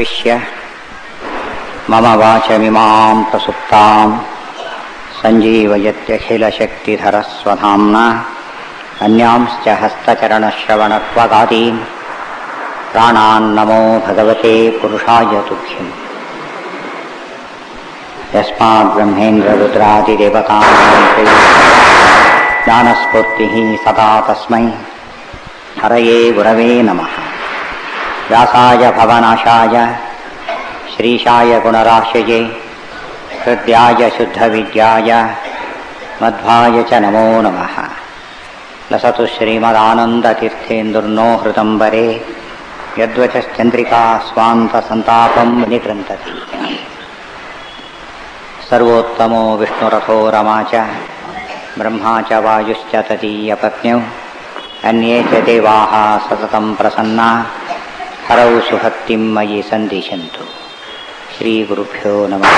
विश्य मम वाचमिमां प्रसुप्तां सञ्जीवयत्यखिलशक्तिधरस्वधाम्ना अन्यांश्च हस्तचरणश्रवणत्वगादीन् प्राणान्नमो भगवते पुरुषाय तुभ्यम् यस्माद्ब्रह्मेन्द्ररुद्रादिदेवतां ज्ञानस्फूर्तिः सदा तस्मै हरये गुरवे नमः व्यासाय भवनाशाय श्रीशाय गुणराशये हृद्याय शुद्धविद्याय मध्वाय च नमो नमः लसतु श्रीमदानन्दतीर्थेन्दुर्नो हृदम्बरे यद्वचश्चन्द्रिका स्वान्तसन्तापं विनिकृन्तति सर्वोत्तमो विष्णुरथो रमा च ब्रह्मा च वायुश्च तदीयपत्न्यौ अन्ये च देवाः सततं प्रसन्ना हरौ सुभक्तिं मयि सन्दिशन्तु श्रीगुरुभ्यो नमः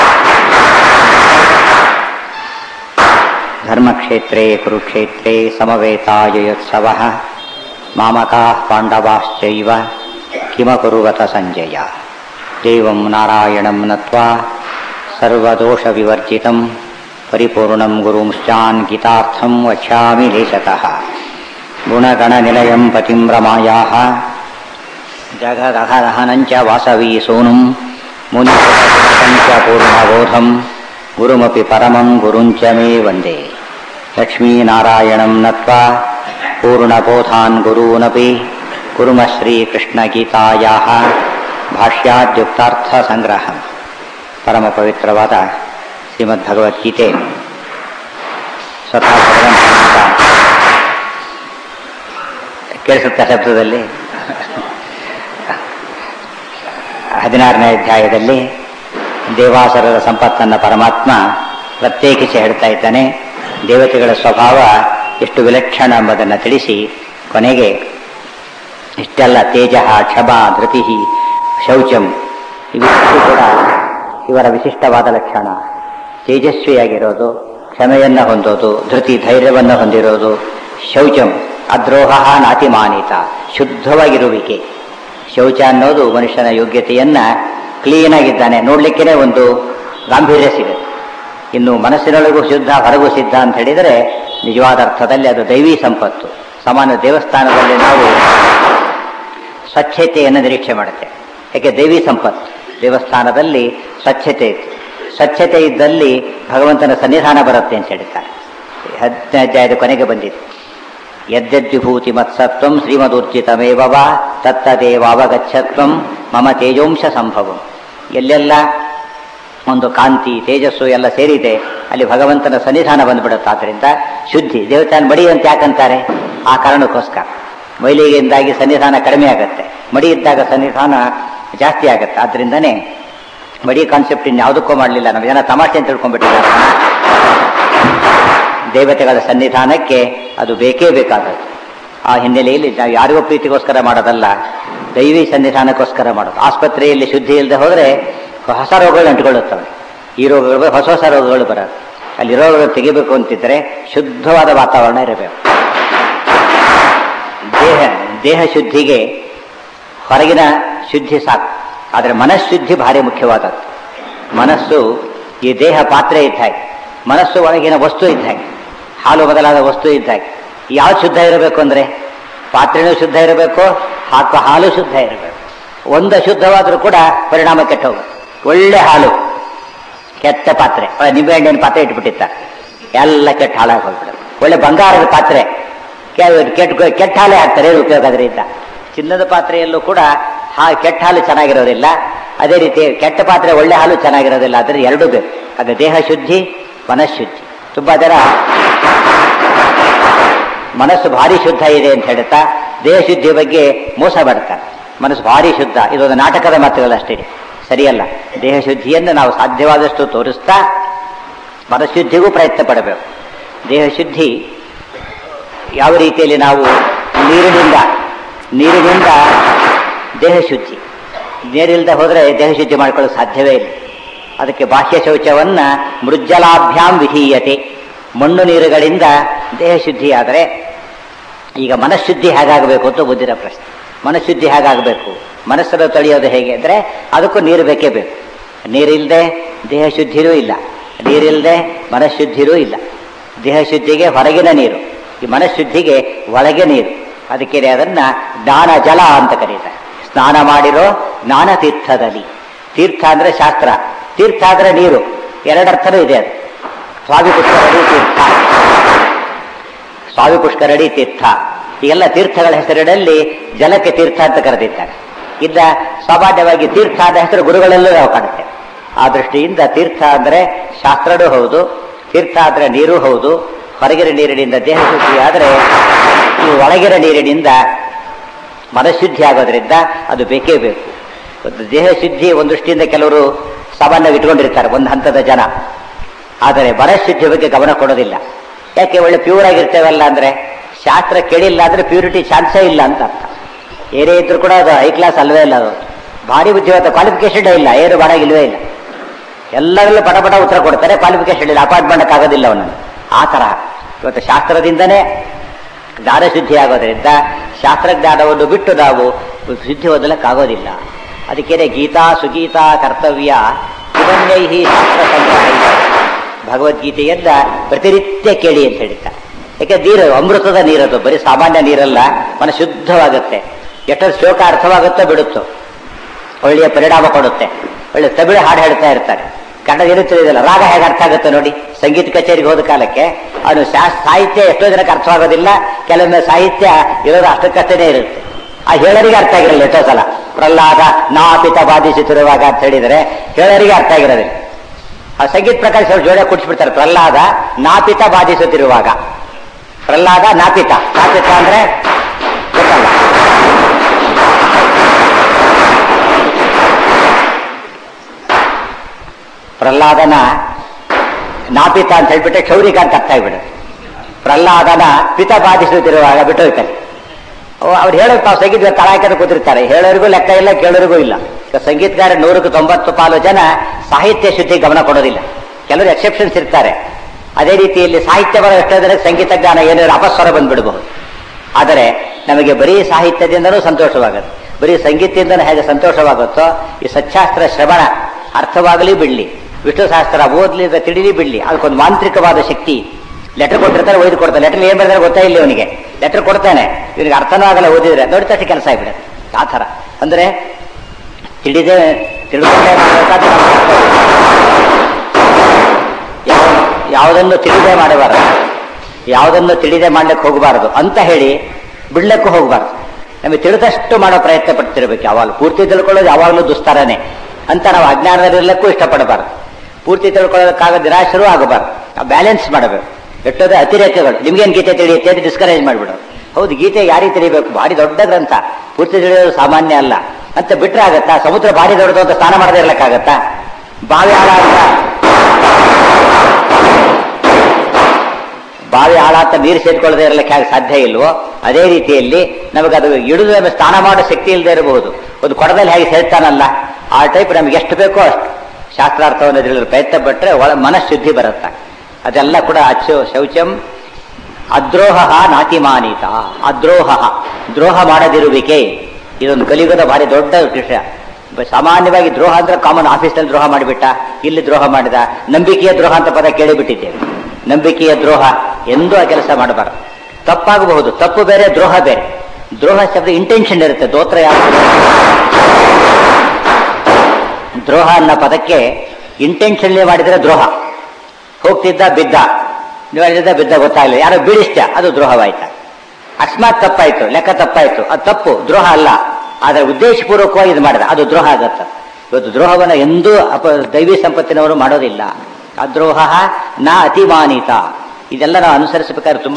धर्मक्षेत्रे कुरुक्षेत्रे समवेतायुयोत्सवः मामकाः पाण्डवाश्चैव किमकुर्वत सञ्जय देवं नारायणं नत्वा सर्वदोषविवर्जितं परिपूर्णं गुरुंश्चान् गीतार्थं वक्ष्यामि लेशतः गुणगणनिलयं पतिं रमायाः जगदहदहनञ्च वासवी सूनुं मुनिपञ्च पूर्णबोधं गुरुमपि परमं गुरुञ्च मे वन्दे लक्ष्मीनारायणं नत्वा पूर्णबोधान् गुरूनपि कुर्म श्रीकृष्णगीतायाः ಭಾಷ್ಯಾದ್ಯುಕ್ತಾರ್ಥಸಂಗ್ರಹ ಪರಮ ಪವಿತ್ರವಾದ ಶ್ರೀಮದ್ಭಗವದ್ಗೀತೆ ಸ್ವತಃ ಭಗವಂತ ಕೇಳಿಸುತ್ತ ಶಬ್ದದಲ್ಲಿ ಹದಿನಾರನೇ ಅಧ್ಯಾಯದಲ್ಲಿ ದೇವಾಸುರರ ಸಂಪತ್ತನ್ನು ಪರಮಾತ್ಮ ಪ್ರತ್ಯೇಕಿಸಿ ಹೇಳ್ತಾ ಇದ್ದಾನೆ ದೇವತೆಗಳ ಸ್ವಭಾವ ಎಷ್ಟು ವಿಲಕ್ಷಣ ಎಂಬುದನ್ನು ತಿಳಿಸಿ ಕೊನೆಗೆ ಇಷ್ಟೆಲ್ಲ ತೇಜ ಕ್ಷಮ ಧೃತಿ ಶೌಚಂ ಇವಿಷ್ಟು ಕೂಡ ಇವರ ವಿಶಿಷ್ಟವಾದ ಲಕ್ಷಣ ತೇಜಸ್ವಿಯಾಗಿರೋದು ಕ್ಷಮೆಯನ್ನು ಹೊಂದೋದು ಧೃತಿ ಧೈರ್ಯವನ್ನು ಹೊಂದಿರೋದು ಶೌಚಂ ಅದ್ರೋಹ ನಾತಿಮಾನಿತ ಶುದ್ಧವಾಗಿರುವಿಕೆ ಶೌಚ ಅನ್ನೋದು ಮನುಷ್ಯನ ಯೋಗ್ಯತೆಯನ್ನ ಕ್ಲೀನ್ ಆಗಿದ್ದಾನೆ ನೋಡ್ಲಿಕ್ಕೇನೆ ಒಂದು ಗಾಂಭೀರ್ಯ ಸಿಗುತ್ತೆ ಇನ್ನು ಮನಸ್ಸಿನೊಳಗೂ ಶುದ್ಧ ಹೊರಗೂ ಸಿದ್ಧ ಅಂತ ಹೇಳಿದರೆ ನಿಜವಾದ ಅರ್ಥದಲ್ಲಿ ಅದು ದೈವಿ ಸಂಪತ್ತು ಸಾಮಾನ್ಯ ದೇವಸ್ಥಾನದಲ್ಲಿ ನಾವು ಸ್ವಚ್ಛತೆಯನ್ನು ನಿರೀಕ್ಷೆ ಮಾಡುತ್ತೆ ಯಾಕೆ ದೈವಿ ಸಂಪತ್ತು ದೇವಸ್ಥಾನದಲ್ಲಿ ಸ್ವಚ್ಛತೆ ಇತ್ತು ಸ್ವಚ್ಛತೆ ಇದ್ದಲ್ಲಿ ಭಗವಂತನ ಸನ್ನಿಧಾನ ಬರುತ್ತೆ ಅಂತ ಹೇಳ್ತಾರೆ ಹತ್ತನೇ ಅಧ್ಯಾಯದ ಕೊನೆಗೆ ಬಂದಿದೆ ಯದ್ಯದ್ವಿಭೂತಿ ಮತ್ಸತ್ವಂ ಶ್ರೀಮದೂರ್ಜಿತಮೇವ ತತ್ತದೇವಾವಗಚ್ಚತ್ವಂ ಮಮ ತೇಜೋಂಶ ಸಂಭವಂ ಎಲ್ಲೆಲ್ಲ ಒಂದು ಕಾಂತಿ ತೇಜಸ್ಸು ಎಲ್ಲ ಸೇರಿದೆ ಅಲ್ಲಿ ಭಗವಂತನ ಸನ್ನಿಧಾನ ಬಂದ್ಬಿಡುತ್ತೆ ಆದ್ದರಿಂದ ಶುದ್ಧಿ ದೇವತಾನ ಮಡಿ ಅಂತ ಯಾಕಂತಾರೆ ಆ ಕಾರಣಕ್ಕೋಸ್ಕರ ಮೈಲಿಗೆಯಿಂದಾಗಿ ಸನ್ನಿಧಾನ ಕಡಿಮೆ ಆಗುತ್ತೆ ಮಡಿ ಇದ್ದಾಗ ಸನ್ನಿಧಾನ ಜಾಸ್ತಿ ಆಗುತ್ತೆ ಆದ್ರಿಂದನೇ ಮಡಿ ಕಾನ್ಸೆಪ್ಟ್ ಇನ್ಯಾವುದಕ್ಕೂ ಮಾಡಲಿಲ್ಲ ನಮ್ಮ ಜನ ತಮಾಷೆ ಅಂತ ತಿಳ್ಕೊಂಡ್ಬಿಟ್ಟಿದ್ದಾರೆ ದೇವತೆಗಳ ಸನ್ನಿಧಾನಕ್ಕೆ ಅದು ಬೇಕೇ ಬೇಕಾದದ್ದು ಆ ಹಿನ್ನೆಲೆಯಲ್ಲಿ ನಾವು ಯಾರಿಗೋ ಪ್ರೀತಿಗೋಸ್ಕರ ಮಾಡೋದಲ್ಲ ದೈವಿ ಸನ್ನಿಧಾನಕ್ಕೋಸ್ಕರ ಮಾಡೋದು ಆಸ್ಪತ್ರೆಯಲ್ಲಿ ಶುದ್ಧಿ ಇಲ್ಲದೆ ಹೋದರೆ ಹೊಸ ರೋಗಗಳು ಅಂಟುಕೊಳ್ಳುತ್ತವೆ ಈ ರೋಗಗಳು ಹೊಸ ಹೊಸ ರೋಗಗಳು ಬರೋದು ಅಲ್ಲಿ ರೋಗಗಳು ತೆಗಿಬೇಕು ಅಂತಿದ್ರೆ ಶುದ್ಧವಾದ ವಾತಾವರಣ ಇರಬೇಕು ದೇಹ ದೇಹ ಶುದ್ಧಿಗೆ ಹೊರಗಿನ ಶುದ್ಧಿ ಸಾಕು ಆದರೆ ಮನಃಶುದ್ಧಿ ಭಾರಿ ಮುಖ್ಯವಾದದ್ದು ಮನಸ್ಸು ಈ ದೇಹ ಪಾತ್ರೆ ಇದ್ದಾಗೆ ಮನಸ್ಸು ಒಳಗಿನ ವಸ್ತು ಇದ್ದಾಗೆ ಹಾಲು ಬದಲಾದ ವಸ್ತು ಇದ್ದಾಗೆ ಯಾವ್ದು ಶುದ್ಧ ಇರಬೇಕು ಅಂದರೆ ಪಾತ್ರೆನೂ ಶುದ್ಧ ಇರಬೇಕು ಹಾಕುವ ಹಾಲು ಶುದ್ಧ ಇರಬೇಕು ಒಂದು ಶುದ್ಧವಾದರೂ ಕೂಡ ಪರಿಣಾಮ ಕೆಟ್ಟ ಹೋಗುತ್ತೆ ಒಳ್ಳೆ ಹಾಲು ಕೆಟ್ಟ ಪಾತ್ರೆ ನಿಂಬೆಹಣ್ಣಿನ ಪಾತ್ರೆ ಇಟ್ಬಿಟ್ಟಿತ್ತ ಎಲ್ಲ ಕೆಟ್ಟ ಹಾಳಾಗಿ ಹೋಗ್ಬಿಡುತ್ತೆ ಒಳ್ಳೆ ಬಂಗಾರದ ಪಾತ್ರೆ ಕೆಟ್ಟ ಕೆಟ್ಟ ಹಾಲೇ ಹಾಕ್ತಾರೆ ಉಪಯೋಗ ಅದರಿಂದ ಚಿನ್ನದ ಪಾತ್ರೆಯಲ್ಲೂ ಕೂಡ ಹಾ ಕೆಟ್ಟ ಹಾಲು ಚೆನ್ನಾಗಿರೋದಿಲ್ಲ ಅದೇ ರೀತಿ ಕೆಟ್ಟ ಪಾತ್ರೆ ಒಳ್ಳೆ ಹಾಲು ಚೆನ್ನಾಗಿರೋದಿಲ್ಲ ಆದರೆ ಎರಡೂ ಬೇಕು ಅದು ದೇಹ ಶುದ್ಧಿ ಮನಃಶುದ್ಧಿ ತುಂಬಾ ಜನ ಮನಸ್ಸು ಭಾರಿ ಶುದ್ಧ ಇದೆ ಅಂತ ಹೇಳ್ತಾ ದೇಹ ಶುದ್ಧಿ ಬಗ್ಗೆ ಮೋಸ ಮಾಡ್ತಾರೆ ಮನಸ್ಸು ಭಾರಿ ಶುದ್ಧ ಇದೊಂದು ನಾಟಕದ ಮಾತುಗಳಷ್ಟೇ ಸರಿಯಲ್ಲ ದೇಹ ಶುದ್ಧಿಯನ್ನು ನಾವು ಸಾಧ್ಯವಾದಷ್ಟು ತೋರಿಸ್ತಾ ಮನಃಶುದ್ಧಿಗೂ ಪ್ರಯತ್ನ ಪಡಬೇಕು ದೇಹ ಶುದ್ಧಿ ಯಾವ ರೀತಿಯಲ್ಲಿ ನಾವು ನೀರಿನಿಂದ ನೀರಿನಿಂದ ದೇಹ ಶುದ್ಧಿ ನೀರಿಲ್ಲದೆ ಹೋದರೆ ದೇಹ ಶುದ್ಧಿ ಮಾಡ್ಕೊಳ್ಳೋಕೆ ಸಾಧ್ಯವೇ ಇಲ್ಲ ಅದಕ್ಕೆ ಬಾಹ್ಯ ಶೌಚವನ್ನ ಮೃಜ್ಜಲಾಭ್ಯಾಂ ವಿಧೀಯತೆ ಮಣ್ಣು ನೀರುಗಳಿಂದ ದೇಹ ಶುದ್ಧಿಯಾದರೆ ಈಗ ಮನಃಶುದ್ಧಿ ಹೇಗಾಗಬೇಕು ಅಂತ ಬುದ್ಧಿರ ಪ್ರಶ್ನೆ ಮನಃಶುದ್ಧಿ ಹೇಗಾಗಬೇಕು ಮನಸ್ಸನ್ನು ತೊಳೆಯೋದು ಹೇಗೆ ಅಂದರೆ ಅದಕ್ಕೂ ನೀರು ಬೇಕೇ ಬೇಕು ನೀರಿಲ್ಲದೆ ದೇಹ ಶುದ್ಧಿರೂ ಇಲ್ಲ ನೀರಿಲ್ಲದೆ ಮನಃಶುದ್ಧಿರೂ ಇಲ್ಲ ದೇಹ ಶುದ್ಧಿಗೆ ಹೊರಗಿನ ನೀರು ಈ ಮನಃಶುದ್ಧಿಗೆ ಒಳಗೆ ನೀರು ಅದಕ್ಕೆ ಅದನ್ನ ಜ್ಞಾನ ಜಲ ಅಂತ ಕರೀತಾರೆ ಸ್ನಾನ ಮಾಡಿರೋ ಜ್ಞಾನ ತೀರ್ಥದಲ್ಲಿ ತೀರ್ಥ ಅಂದ್ರೆ ಶಾಸ್ತ್ರ ತೀರ್ಥ ಅಂದ್ರೆ ನೀರು ಎರಡರ್ಥನೂ ಇದೆ ಅದು ಸ್ವಾಮಿ ಪುಷ್ಕರಡಿ ತೀರ್ಥ ಸ್ವಾಮಿ ಪುಷ್ಕರಡಿ ತೀರ್ಥ ಈಗೆಲ್ಲ ತೀರ್ಥಗಳ ಹೆಸರಿನಲ್ಲಿ ಜಲಕ್ಕೆ ತೀರ್ಥ ಅಂತ ಕರೆದಿದ್ದಾರೆ ಇದ್ದ ಸಾಮಾನ್ಯವಾಗಿ ತೀರ್ಥ ಆದ ಹೆಸರು ಗುರುಗಳಲ್ಲೂ ನಾವು ಕಾಣುತ್ತೇವೆ ಆ ದೃಷ್ಟಿಯಿಂದ ತೀರ್ಥ ಅಂದ್ರೆ ಶಾಸ್ತ್ರನೂ ಹೌದು ತೀರ್ಥ ಅಂದ್ರೆ ನೀರು ಹೌದು ಹೊರಗಿನ ನೀರಿನಿಂದ ದೇಹ ಶುದ್ಧಿ ಆದರೆ ಈ ಒಳಗಿನ ನೀರಿನಿಂದ ಮನಶುದ್ಧಿ ಆಗೋದ್ರಿಂದ ಅದು ಬೇಕೇ ಬೇಕು ಒಂದು ದೇಹ ಶುದ್ಧಿ ಒಂದು ದೃಷ್ಟಿಯಿಂದ ಕೆಲವರು ಸಾಮಾನ್ಯವಾಗಿ ಇಟ್ಕೊಂಡಿರ್ತಾರೆ ಒಂದು ಹಂತದ ಜನ ಆದರೆ ಮನಶುದ್ಧಿ ಬಗ್ಗೆ ಗಮನ ಕೊಡೋದಿಲ್ಲ ಯಾಕೆ ಒಳ್ಳೆ ಪ್ಯೂರ್ ಆಗಿರ್ತೇವಲ್ಲ ಅಂದ್ರೆ ಶಾಸ್ತ್ರ ಕೇಳಿಲ್ಲ ಅಂದ್ರೆ ಪ್ಯೂರಿಟಿ ಚಾನ್ಸೇ ಇಲ್ಲ ಅಂತ ಅರ್ಥ ಏನೇ ಇದ್ರೂ ಕೂಡ ಅದು ಹೈ ಕ್ಲಾಸ್ ಅಲ್ವೇ ಇಲ್ಲ ಅದು ಭಾರಿ ಬುದ್ಧಿವಂತ ಕ್ವಾಲಿಫಿಕೇಶನ್ ಇಲ್ಲ ಏನು ಮಾಡಾಗಿಲ್ವೇ ಇಲ್ಲ ಎಲ್ಲರಲ್ಲೂ ಪಟ ಪಟ ಉತ್ತರ ಕೊಡ್ತಾರೆ ಕ್ವಾಲಿಫಿಕೇಶನ್ ಇಲ್ಲ ಅಪಾಯಿಂಟ್ಮೆಂಟ್ ಆಗೋದಿಲ್ಲ ಅವನನ್ನು ಆ ತರಹ ಇವತ್ತು ಶಾಸ್ತ್ರದಿಂದನೇ ಜ್ಞಾನ ಶುದ್ಧಿ ಆಗೋದ್ರಿಂದ ಶಾಸ್ತ್ರಜ್ಞಾನವನ್ನು ಬಿಟ್ಟು ನಾವು ಶುದ್ಧಿ ಹೊಂದಲಕ್ಕಾಗೋದಿಲ್ಲ ಅದಕ್ಕೇನೆ ಗೀತಾ ಸುಗೀತಾ ಕರ್ತವ್ಯ ಸುಗಮ್ಯೈಹಿ ಶಾಸ್ತ್ರ ಸಂಗ್ರಹ ಭಗವದ್ಗೀತೆಯನ್ನ ಪ್ರತಿನಿತ್ಯ ಕೇಳಿ ಅಂತ ಹೇಳಿದ್ದಾರೆ ಯಾಕೆ ನೀರು ಅಮೃತದ ನೀರದು ಬರೀ ಸಾಮಾನ್ಯ ನೀರಲ್ಲ ಮನ ಶುದ್ಧವಾಗುತ್ತೆ ಎಷ್ಟೋ ಶ್ಲೋಕ ಅರ್ಥವಾಗುತ್ತೋ ಬಿಡುತ್ತೋ ಒಳ್ಳೆಯ ಪರಿಣಾಮ ಕೊಡುತ್ತೆ ಒಳ್ಳೆ ತಮಿಳು ಹಾಡು ಹೇಳ್ತಾ ಇರ್ತಾರೆ ಕನ್ನಡ ಏನು ತಿಳಿದಿಲ್ಲ ರಾಗ ಹೇಗೆ ಅರ್ಥ ಆಗುತ್ತೆ ನೋಡಿ ಸಂಗೀತ ಕಚೇರಿಗೆ ಹೋದ ಕಾಲಕ್ಕೆ ಅವನು ಶಾಸ್ ಸಾಹಿತ್ಯ ಎಷ್ಟೋ ಜನಕ್ಕೆ ಅರ್ಥವಾಗೋದಿಲ್ಲ ಕೆಲವೊಮ್ಮೆ ಸಾಹಿತ್ಯ ಇರೋದು ಅಷ್ಟಕ್ಕಷ್ಟೇ ಇರುತ್ತೆ ಆ ಹೇಳರಿಗೆ ಅರ್ಥ ಆಗಿರಲ್ಲ ಎಷ್ಟೋ ಸಲ ಪ್ರಹ್ಲಾದ ನಾಪಿತ ಬಾಧಿಸುತ್ತಿರುವಾಗ ಅಂತ ಹೇಳಿದರೆ ಹೇಳರಿಗೆ ಅರ್ಥ ಆಗಿರೋದಿಲ್ಲ ಆ ಸಂಗೀತ ಪ್ರಕಾಶ ಅವ್ರು ಜೋಡಿಯಾಗಿ ಕುಡಿಸ್ಬಿಡ್ತಾರೆ ಪ್ರಹ್ಲಾದ ನಾಪಿತ ಬಾಧಿಸುತ್ತಿರುವಾಗ ಪ್ರಹ್ಲಾದ ನಾಪಿತ ನಾಪಿತ ಅಂದ್ರೆ ಗೊತ್ತಲ್ಲ ಪ್ರಹ್ಲಾದನ ನಾಪಿತ ಅಂತ ಹೇಳ್ಬಿಟ್ರೆ ಕ್ಷೌರಿಕ ಅಂತ ಅರ್ಥ ಆಗ್ಬಿಡುತ್ತೆ ಪ್ರಹ್ಲಾದನ ಪಿತ ಬಾಧಿಸುತ್ತಿರುವಾಗ ಬಿಟ್ಟೋಯ್ತಾನೆ ಅವ್ರು ಹೇಳೋದು ತಾವು ಸಂಗೀತ ತಳಾಕದ ಕೂತಿರ್ತಾರೆ ಹೇಳೋರಿಗೂ ಲೆಕ್ಕ ಇಲ್ಲ ಕೇಳೋರಿಗೂ ಇಲ್ಲ ಈಗ ಸಂಗೀತಗಾರ ನೂರಕ್ಕೆ ತೊಂಬತ್ತು ಪಾಲು ಜನ ಸಾಹಿತ್ಯ ಶುದ್ಧಿ ಗಮನ ಕೊಡೋದಿಲ್ಲ ಕೆಲವರು ಎಕ್ಸೆಪ್ಷನ್ಸ್ ಇರ್ತಾರೆ ಅದೇ ರೀತಿಯಲ್ಲಿ ಸಾಹಿತ್ಯ ಬರೋ ಎಷ್ಟೋ ಜನಕ್ಕೆ ಸಂಗೀತ ಜ್ಞಾನ ಏನಾದ್ರು ಅಪಸ್ವರ ಬಂದ್ಬಿಡಬಹುದು ಆದರೆ ನಮಗೆ ಬರೀ ಸಾಹಿತ್ಯದಿಂದನೂ ಸಂತೋಷವಾಗುತ್ತೆ ಬರೀ ಸಂಗೀತದಿಂದನೂ ಹೇಗೆ ಸಂತೋಷವಾಗುತ್ತೋ ಈ ಸಚ್ಚಾಸ್ತ್ರ ಶ್ರವಣ ಅರ್ಥವಾಗಲಿ ಬಿಡ್ಲಿ ವಿಷ್ಣು ಶಾಸ್ತ್ರ ಓದ್ಲಿ ತಿಳಿಲಿ ಬಿಡ್ಲಿ ಅದಕ್ಕೊಂದು ಮಾಂತ್ರಿಕವಾದ ಶಕ್ತಿ ಲೆಟರ್ ಕೊಟ್ಟಿರ್ತಾರೆ ಓದಿ ಕೊಡ್ತಾನೆ ಲೆಟರ್ ಏನ್ ಬರ್ತಾರೆ ಗೊತ್ತೇ ಇಲ್ಲ ಅವನಿಗೆ ಲೆಟರ್ ಕೊಡ್ತಾನೆ ಇವನಿಗೆ ಅರ್ಥನೂ ಆಗಲ್ಲ ಓದಿದ್ರೆ ನೋಡಿ ತಕ್ಷಣ ಕೆಲಸ ಆಗ್ಬಿಡುತ್ತೆ ಆ ಥರ ಅಂದ್ರೆ ತಿಳಿದೇ ತಿಳ್ಕೊಂಡೇ ಮಾಡಬೇಕಾದ್ರೆ ಯಾವುದನ್ನು ತಿಳಿದೇ ಮಾಡಬಾರದು ಯಾವುದನ್ನು ತಿಳಿದೇ ಮಾಡ್ಲಿಕ್ಕೆ ಹೋಗಬಾರದು ಅಂತ ಹೇಳಿ ಬಿಡ್ಲಕ್ಕೂ ಹೋಗಬಾರ್ದು ನಮಗೆ ತಿಳಿದಷ್ಟು ಮಾಡೋ ಪ್ರಯತ್ನ ಪಡ್ತಿರ್ಬೇಕು ಯಾವಾಗಲೂ ಪೂರ್ತಿ ತಿಳ್ಕೊಳ್ಳೋದು ಯಾವಾಗಲೂ ದುಸ್ತಾರನೇ ಅಂತ ನಾವು ಅಜ್ಞಾನದಲ್ಲಿರ್ಲಕ್ಕೂ ಇಷ್ಟಪಡಬಾರ್ದು ಪೂರ್ತಿ ತಿಳ್ಕೊಳ್ಳೋದಕ್ಕಾಗ ನಿರಾಶರೂ ಆಗಬಾರ್ದು ಬ್ಯಾಲೆನ್ಸ್ ಮಾಡಬೇಕು ಎಷ್ಟೋದೇ ಅತಿರೇಕಗಳು ನಿಮ್ಗೇನು ಗೀತೆ ತಿಳಿಯುತ್ತೆ ಅಂತ ಡಿಸ್ಕರೇಜ್ ಮಾಡಿಬಿಡೋದು ಹೌದು ಗೀತೆ ಯಾರಿಗೆ ತಿಳಿಬೇಕು ಭಾರಿ ದೊಡ್ಡ ಗ್ರಂಥ ಪೂರ್ತಿ ತಿಳಿಯೋದು ಸಾಮಾನ್ಯ ಅಲ್ಲ ಅಂತ ಬಿಟ್ರೆ ಆಗತ್ತಾ ಸಮುದ್ರ ಭಾರಿ ದೊಡ್ಡದು ಅಂತ ಸ್ನಾನ ಮಾಡದೇ ಇರ್ಲಕ್ಕಾಗತ್ತಾ ಬಾವಿ ಆಳ ಅಂತ ಬಾವಿ ಆಳ ಅಂತ ನೀರು ಸೇರ್ಕೊಳ್ಳದೆ ಇರಲಿಕ್ಕೆ ಹೇಗೆ ಸಾಧ್ಯ ಇಲ್ವೋ ಅದೇ ರೀತಿಯಲ್ಲಿ ನಮಗೆ ಅದು ಇಳಿದು ನಮಗೆ ಸ್ನಾನ ಮಾಡೋ ಶಕ್ತಿ ಇಲ್ಲದೆ ಇರಬಹುದು ಒಂದು ಕೊಡದಲ್ಲಿ ಹೇಗೆ ಸೇರ್ತಾನಲ್ಲ ಆ ಟೈಪ್ ನಮ್ಗೆ ಎಷ್ಟು ಬೇಕೋ ಅಷ್ಟು ಶಾಸ್ತ್ರಾರ್ಥವನ್ನು ತಿಳಿದ್ರೆ ಪ್ರಯತ್ನ ಪಟ್ಟರೆ ಒಳ ಮನಃಶುದ್ಧಿ ಬರುತ್ತೆ ಅದೆಲ್ಲ ಕೂಡ ಅಚ್ಚು ಶೌಚಂ ಅದ್ರೋಹ ನಾತಿಮಾನಿತ ಅದ್ರೋಹ ದ್ರೋಹ ಮಾಡದಿರುವಿಕೆ ಇದೊಂದು ಕಲಿಯುಗದ ಭಾರಿ ದೊಡ್ಡ ವಿಷಯ ಸಾಮಾನ್ಯವಾಗಿ ದ್ರೋಹ ಅಂದ್ರೆ ಕಾಮನ್ ಆಫೀಸ್ನಲ್ಲಿ ದ್ರೋಹ ಮಾಡಿಬಿಟ್ಟ ಇಲ್ಲಿ ದ್ರೋಹ ಮಾಡಿದ ನಂಬಿಕೆಯ ದ್ರೋಹ ಅಂತ ಪದ ಕೇಳಿಬಿಟ್ಟಿದ್ದೇವೆ ನಂಬಿಕೆಯ ದ್ರೋಹ ಎಂದೂ ಆ ಕೆಲಸ ಮಾಡಬಾರದು ತಪ್ಪಾಗಬಹುದು ತಪ್ಪು ಬೇರೆ ದ್ರೋಹ ಬೇರೆ ದ್ರೋಹ ಶಬ್ದ ಇಂಟೆನ್ಷನ್ ಇರುತ್ತೆ ದೋತ್ರ ಯಾವ ದ್ರೋಹ ಅನ್ನೋ ಪದಕ್ಕೆ ಇಂಟೆನ್ಷನ್ ಮಾಡಿದ್ರೆ ದ್ರೋಹ ಹೋಗ್ತಿದ್ದ ಬಿದ್ದ ನೀಡಿದ್ದ ಬಿದ್ದ ಗೊತ್ತಾಗಲಿಲ್ಲ ಯಾರೋ ಬೀಳಿಸ್ತ ಅದು ದ್ರೋಹವಾಯ್ತ ಅಕಸ್ಮಾತ್ ತಪ್ಪಾಯ್ತು ಲೆಕ್ಕ ತಪ್ಪಾಯ್ತು ಅದು ತಪ್ಪು ದ್ರೋಹ ಅಲ್ಲ ಆದರೆ ಉದ್ದೇಶಪೂರ್ವಕವಾಗಿ ಇದು ಮಾಡಿದ ಅದು ದ್ರೋಹ ಆಗತ್ತ ಇವತ್ತು ದ್ರೋಹವನ್ನು ಎಂದೂ ಅಪ ದೈವಿ ಸಂಪತ್ತಿನವರು ಮಾಡೋದಿಲ್ಲ ಅದ್ರೋಹ ನಾ ಅತಿಮಾನಿತ ಇದೆಲ್ಲ ನಾವು ಅನುಸರಿಸಬೇಕಾದ್ರೆ ತುಂಬಾ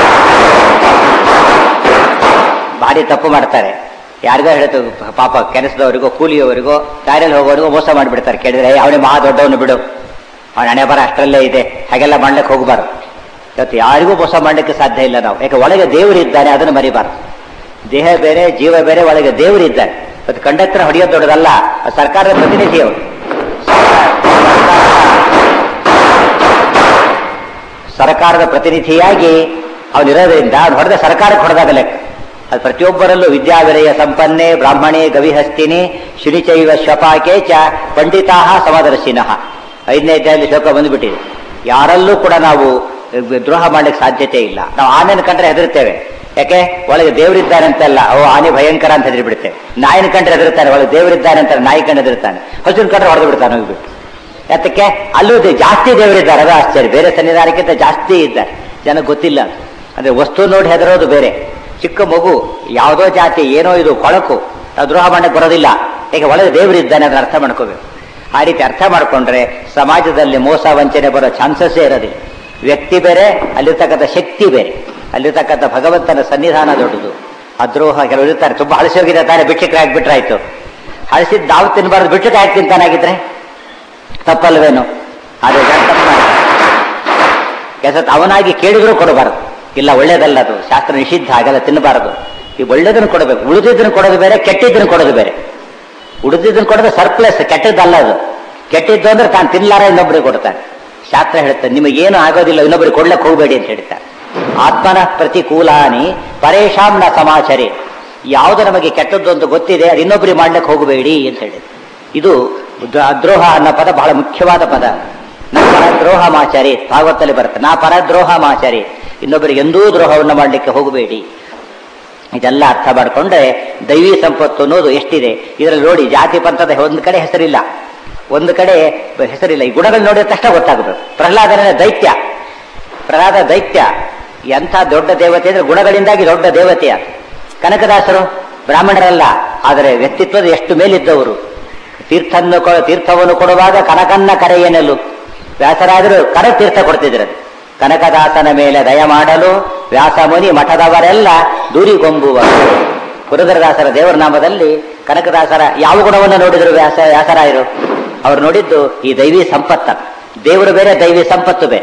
ಭಾರಿ ತಪ್ಪು ಮಾಡ್ತಾರೆ ಯಾರಿಗೋ ಹೇಳ್ತು ಪಾಪ ಕೆಲಸದವರಿಗೋ ಕೂಲಿಯವರಿಗೋ ದಾರಿಯಲ್ಲಿ ಹೋಗೋರಿಗೋ ಮೋಸ ಮಾಡಿಬಿಡ್ತಾರೆ ಕೇಳಿದ್ರೆ ಅವನೇ ಮಹಾ ದೊಡ್ಡವನು ಬಿಡು ಅವನ ಹಣೆ ಬರ ಅಷ್ಟರಲ್ಲೇ ಇದೆ ಹಾಗೆಲ್ಲ ಮಾಡ್ಲಿಕ್ಕೆ ಹೋಗಬಾರ್ದು ಇವತ್ತು ಯಾರಿಗೂ ಮೋಸ ಮಾಡ್ಲಿಕ್ಕೆ ಸಾಧ್ಯ ಇಲ್ಲ ನಾವು ಯಾಕೆ ಒಳಗೆ ದೇವರು ಇದ್ದಾನೆ ಅದನ್ನು ಮರಿಬಾರ್ದು ದೇಹ ಬೇರೆ ಜೀವ ಬೇರೆ ಒಳಗೆ ದೇವರು ಇದ್ದಾನೆ ಇವತ್ತು ಕಂಡಕ್ಟರ್ ಹೊಡೆಯೋದು ದೊಡ್ಡದಲ್ಲ ಅದು ಸರ್ಕಾರದ ಪ್ರತಿನಿಧಿ ಅವರು ಸರ್ಕಾರದ ಪ್ರತಿನಿಧಿಯಾಗಿ ಅವನಿರೋದ್ರಿಂದ ಅವ್ನು ಹೊಡೆದ ಸರ್ಕಾರಕ್ಕೆ ಹೊಡೆದಾಗ ಲೆಕ್ಕ ಅದು ಪ್ರತಿಯೊಬ್ಬರಲ್ಲೂ ವಿದ್ಯಾವಿರಯ ಸಂಪನ್ನೆ ಬ್ರಾಹ್ಮಣೇ ಗವಿಹಸ್ತಿನಿ ಶುನಿಚೈವ ಶ್ವಪಾಕೆ ಚ ಪಂಡಿತಾ ಸಮದರ್ಶಿನಃ ಐದನೇ ಅಧ್ಯಾಯದಲ್ಲಿ ಶ್ಲೋಕ ಬಂದುಬಿಟ್ಟಿದೆ ಯಾರಲ್ಲೂ ಕೂಡ ನಾವು ದ್ರೋಹ ಮಾಡ್ಲಿಕ್ಕೆ ಸಾಧ್ಯತೆ ಇಲ್ಲ ನಾವು ಆನೆನ ಕಂಡ್ರೆ ಹೆದರ್ತೇವೆ ಯಾಕೆ ಒಳಗೆ ದೇವರಿದ್ದಾನೆ ಅಂತಲ್ಲ ಅವು ಆನೆ ಭಯಂಕರ ಅಂತ ಹೆದರಿ ಬಿಡುತ್ತೆ ನಾಯಿನ ಕಂಡ್ರೆ ಹೆದರ್ತಾನೆ ಒಳಗೆ ದೇವರಿದ್ದಾನೆ ಅಂತ ನಾಯಿ ಕಂಡು ಹೆದರ್ತಾನೆ ಹಸುನ ಕಂಡ್ರೆ ಹೊಡೆದು ಬಿಡ್ತಾನೆ ಹೋಗ್ಬಿಟ್ಟು ಯಾತಕ್ಕೆ ಅಲ್ಲೂ ದೇ- ಜಾಸ್ತಿ ದೇವರಿದ್ದಾರೆ ಅದು ಆಶ್ಚರ್ಯ ಬೇರೆ ಸನ್ನಿಧಾನಕ್ಕಿಂತ ಜಾಸ್ತಿ ಇದ್ದಾರೆ ಜನ ಗೊತ್ತಿಲ್ಲ ಅದು. ಅಂದ್ರೆ ವಸ್ತು ನೋಡಿ ಹೆದರೋದು ಬೇರೆ ಚಿಕ್ಕ ಮಗು ಯಾವುದೋ ಜಾತಿ ಏನೋ ಇದು ಕೊಳಕು ನಾವು ದ್ರೋಹ ಮಾಡಕ್ಕೆ ಬರೋದಿಲ್ಲ ಯಾಕೆ ಒಳಗೆ ದೇವರಿದ್ದಾನೆ ಅದನ್ನ ಅರ್ಥ ಮಾಡ್ಕೋಬೇಕು ಆ ರೀತಿ ಅರ್ಥ ಮಾಡ್ಕೊಂಡ್ರೆ ಸಮಾಜದಲ್ಲಿ ಮೋಸ ವಂಚನೆ ಬರೋ ಚಾನ್ಸಸ್ಸೇ ಇರೋದಿಲ್ಲ ವ್ಯಕ್ತಿ ಬೇರೆ ಅಲ್ಲಿರ್ತಕ್ಕಂಥ ಶಕ್ತಿ ಬೇರೆ ಅಲ್ಲಿರ್ತಕ್ಕಂಥ ಭಗವಂತನ ಸನ್ನಿಧಾನ ದೊಡ್ಡದು ಆ ದ್ರೋಹ ಕೆಲವರು ಇರ್ತಾರೆ ತುಂಬಾ ಹಳಸಿ ಹೋಗಿದೆ ತಾನೆ ಬಿಟ್ಟಕ್ಕೆ ಹಾಕ್ಬಿಟ್ರಾಯ್ತು ಹಳಸಿದ್ ನಾವು ತಿನ್ನಬಾರ್ದು ಬಿಟ್ಟಕ್ಕೆ ಹಾಕಿ ತಿಂತಾನಾಗಿದ್ರೆ ತಪ್ಪಲ್ವೇನು ಆದರೆ ಜನ ತಪ್ಪು ಮಾಡ್ತಾರೆ ಕೆಲಸ ಅವನಾಗಿ ಕೇಳಿದ್ರು ಕೊಡಬಾರದು ಇಲ್ಲ ಒಳ್ಳೇದಲ್ಲ ಅದು ಶಾಸ್ತ್ರ ನಿಷಿದ್ಧ ಹಾಗೆಲ್ಲ ತಿನ್ನಬಾರದು ಈ ಒಳ್ಳೇದನ್ನು ಕೊಡಬೇಕು ಉಳಿದಿದ್ದನ್ನು ಕೊಡೋದು ಬೇರೆ ಕೆಟ್ಟಿದ್ದನ್ನು ಕೊಡೋದು ಬೇರೆ ಉಳಿದಿದ್ದನ್ನು ಕೊಡೋದು ಸರ್ಪ್ಲಸ್ ಕೆಟ್ಟದ್ದಲ್ಲ ಅದು ಕೆಟ್ಟಿದ್ದು ಅಂದ್ರೆ ತಾನು ತಿನ್ನಲಾರ ಇನ್ನೊಬ್ಬರಿಗೆ ಕೊಡ್ತಾನೆ ಶಾಸ್ತ್ರ ಹೇಳುತ್ತೆ ನಿಮಗೇನು ಆಗೋದಿಲ್ಲ ಇನ್ನೊಬ್ಬರಿಗೆ ಕೊಡ್ಲಕ್ಕೆ ಹೋಗಬೇಡಿ ಅಂತ ಹೇಳ್ತಾರೆ ಆತ್ಮನ ಪ್ರತಿಕೂಲಾನಿ ಪರೇಶಾಂ ನ ಸಮಾಚರಿ ಯಾವುದು ನಮಗೆ ಕೆಟ್ಟದ್ದು ಅಂತ ಗೊತ್ತಿದೆ ಅದು ಇನ್ನೊಬ್ಬರಿಗೆ ಮಾಡ್ಲಿಕ್ಕೆ ಹೋಗಬೇಡಿ ಅಂತ ಹೇಳಿದೆ ಇದು ದ- ದ್ರೋಹ ಅನ್ನೋ ಪದ ಬಹಳ ಮುಖ್ಯವಾದ ಪದ ನಾ ಪರದ್ರೋಹ ಮಾಚಾರಿ ಭಾಗವತಲ್ಲಿ ಬರುತ್ತೆ ನಾ ಪರದ್ರೋಹ ಮಾಚಾರಿ ಇನ್ನೊಬ್ಬರಿಗೆ ಎಂದೂ ದ್ರೋಹವನ್ನು ಮಾಡಲಿಕ್ಕೆ ಹೋಗಬೇಡಿ ಇದೆಲ್ಲ ಅರ್ಥ ಮಾಡಿಕೊಂಡ್ರೆ ದೈವಿ ಸಂಪತ್ತು ಅನ್ನೋದು ಎಷ್ಟಿದೆ ಇದರಲ್ಲಿ ನೋಡಿ ಜಾತಿ ಪಂಥದ ಒಂದು ಕಡೆ ಹೆಸರಿಲ್ಲ ಒಂದು ಕಡೆ ಹೆಸರಿಲ್ಲ ಈ ಗುಣಗಳು ನೋಡಿದ ತಕ್ಷಣ ಗೊತ್ತಾಗಬೇಕು ಪ್ರಹ್ಲಾದನ ದೈತ್ಯ ಪ್ರಹ್ಲಾದ ದೈತ್ಯ ಎಂಥ ದೊಡ್ಡ ದೇವತೆ ಅಂದ್ರೆ ಗುಣಗಳಿಂದಾಗಿ ದೊಡ್ಡ ದೇವತೆಯ ಕನಕದಾಸರು ಬ್ರಾಹ್ಮಣರಲ್ಲ ಆದರೆ ವ್ಯಕ್ತಿತ್ವದ ಎಷ್ಟು ಮೇಲಿದ್ದವರು ತೀರ್ಥನ್ನು ಕೊ- ತೀರ್ಥವನ್ನು ಕೊಡುವಾಗ ಕನಕನ್ನ ಕರೆಯೇನಲು ವ್ಯಾಸರಾದರು ಕರ ತೀರ್ಥ ಕೊಡ್ತಿದ್ರು ಕನಕದಾಸನ ಮೇಲೆ ದಯ ಮಾಡಲು ವ್ಯಾಸಮುನಿ ಮಠದವರೆಲ್ಲ ದೂರಿಗೊಂಬುವರು ಪುರದರದಾಸರ ದೇವರ ನಾಮದಲ್ಲಿ ಕನಕದಾಸರ ಯಾವ ಗುಣವನ್ನು ನೋಡಿದ್ರು ವ್ಯಾಸ ವ್ಯಾಸರಾಯರು ಅವ್ರು ನೋಡಿದ್ದು ಈ ದೈವಿ ಸಂಪತ್ತ ದೇವರು ಬೇರೆ ದೈವಿ ಸಂಪತ್ತು ಬೇರೆ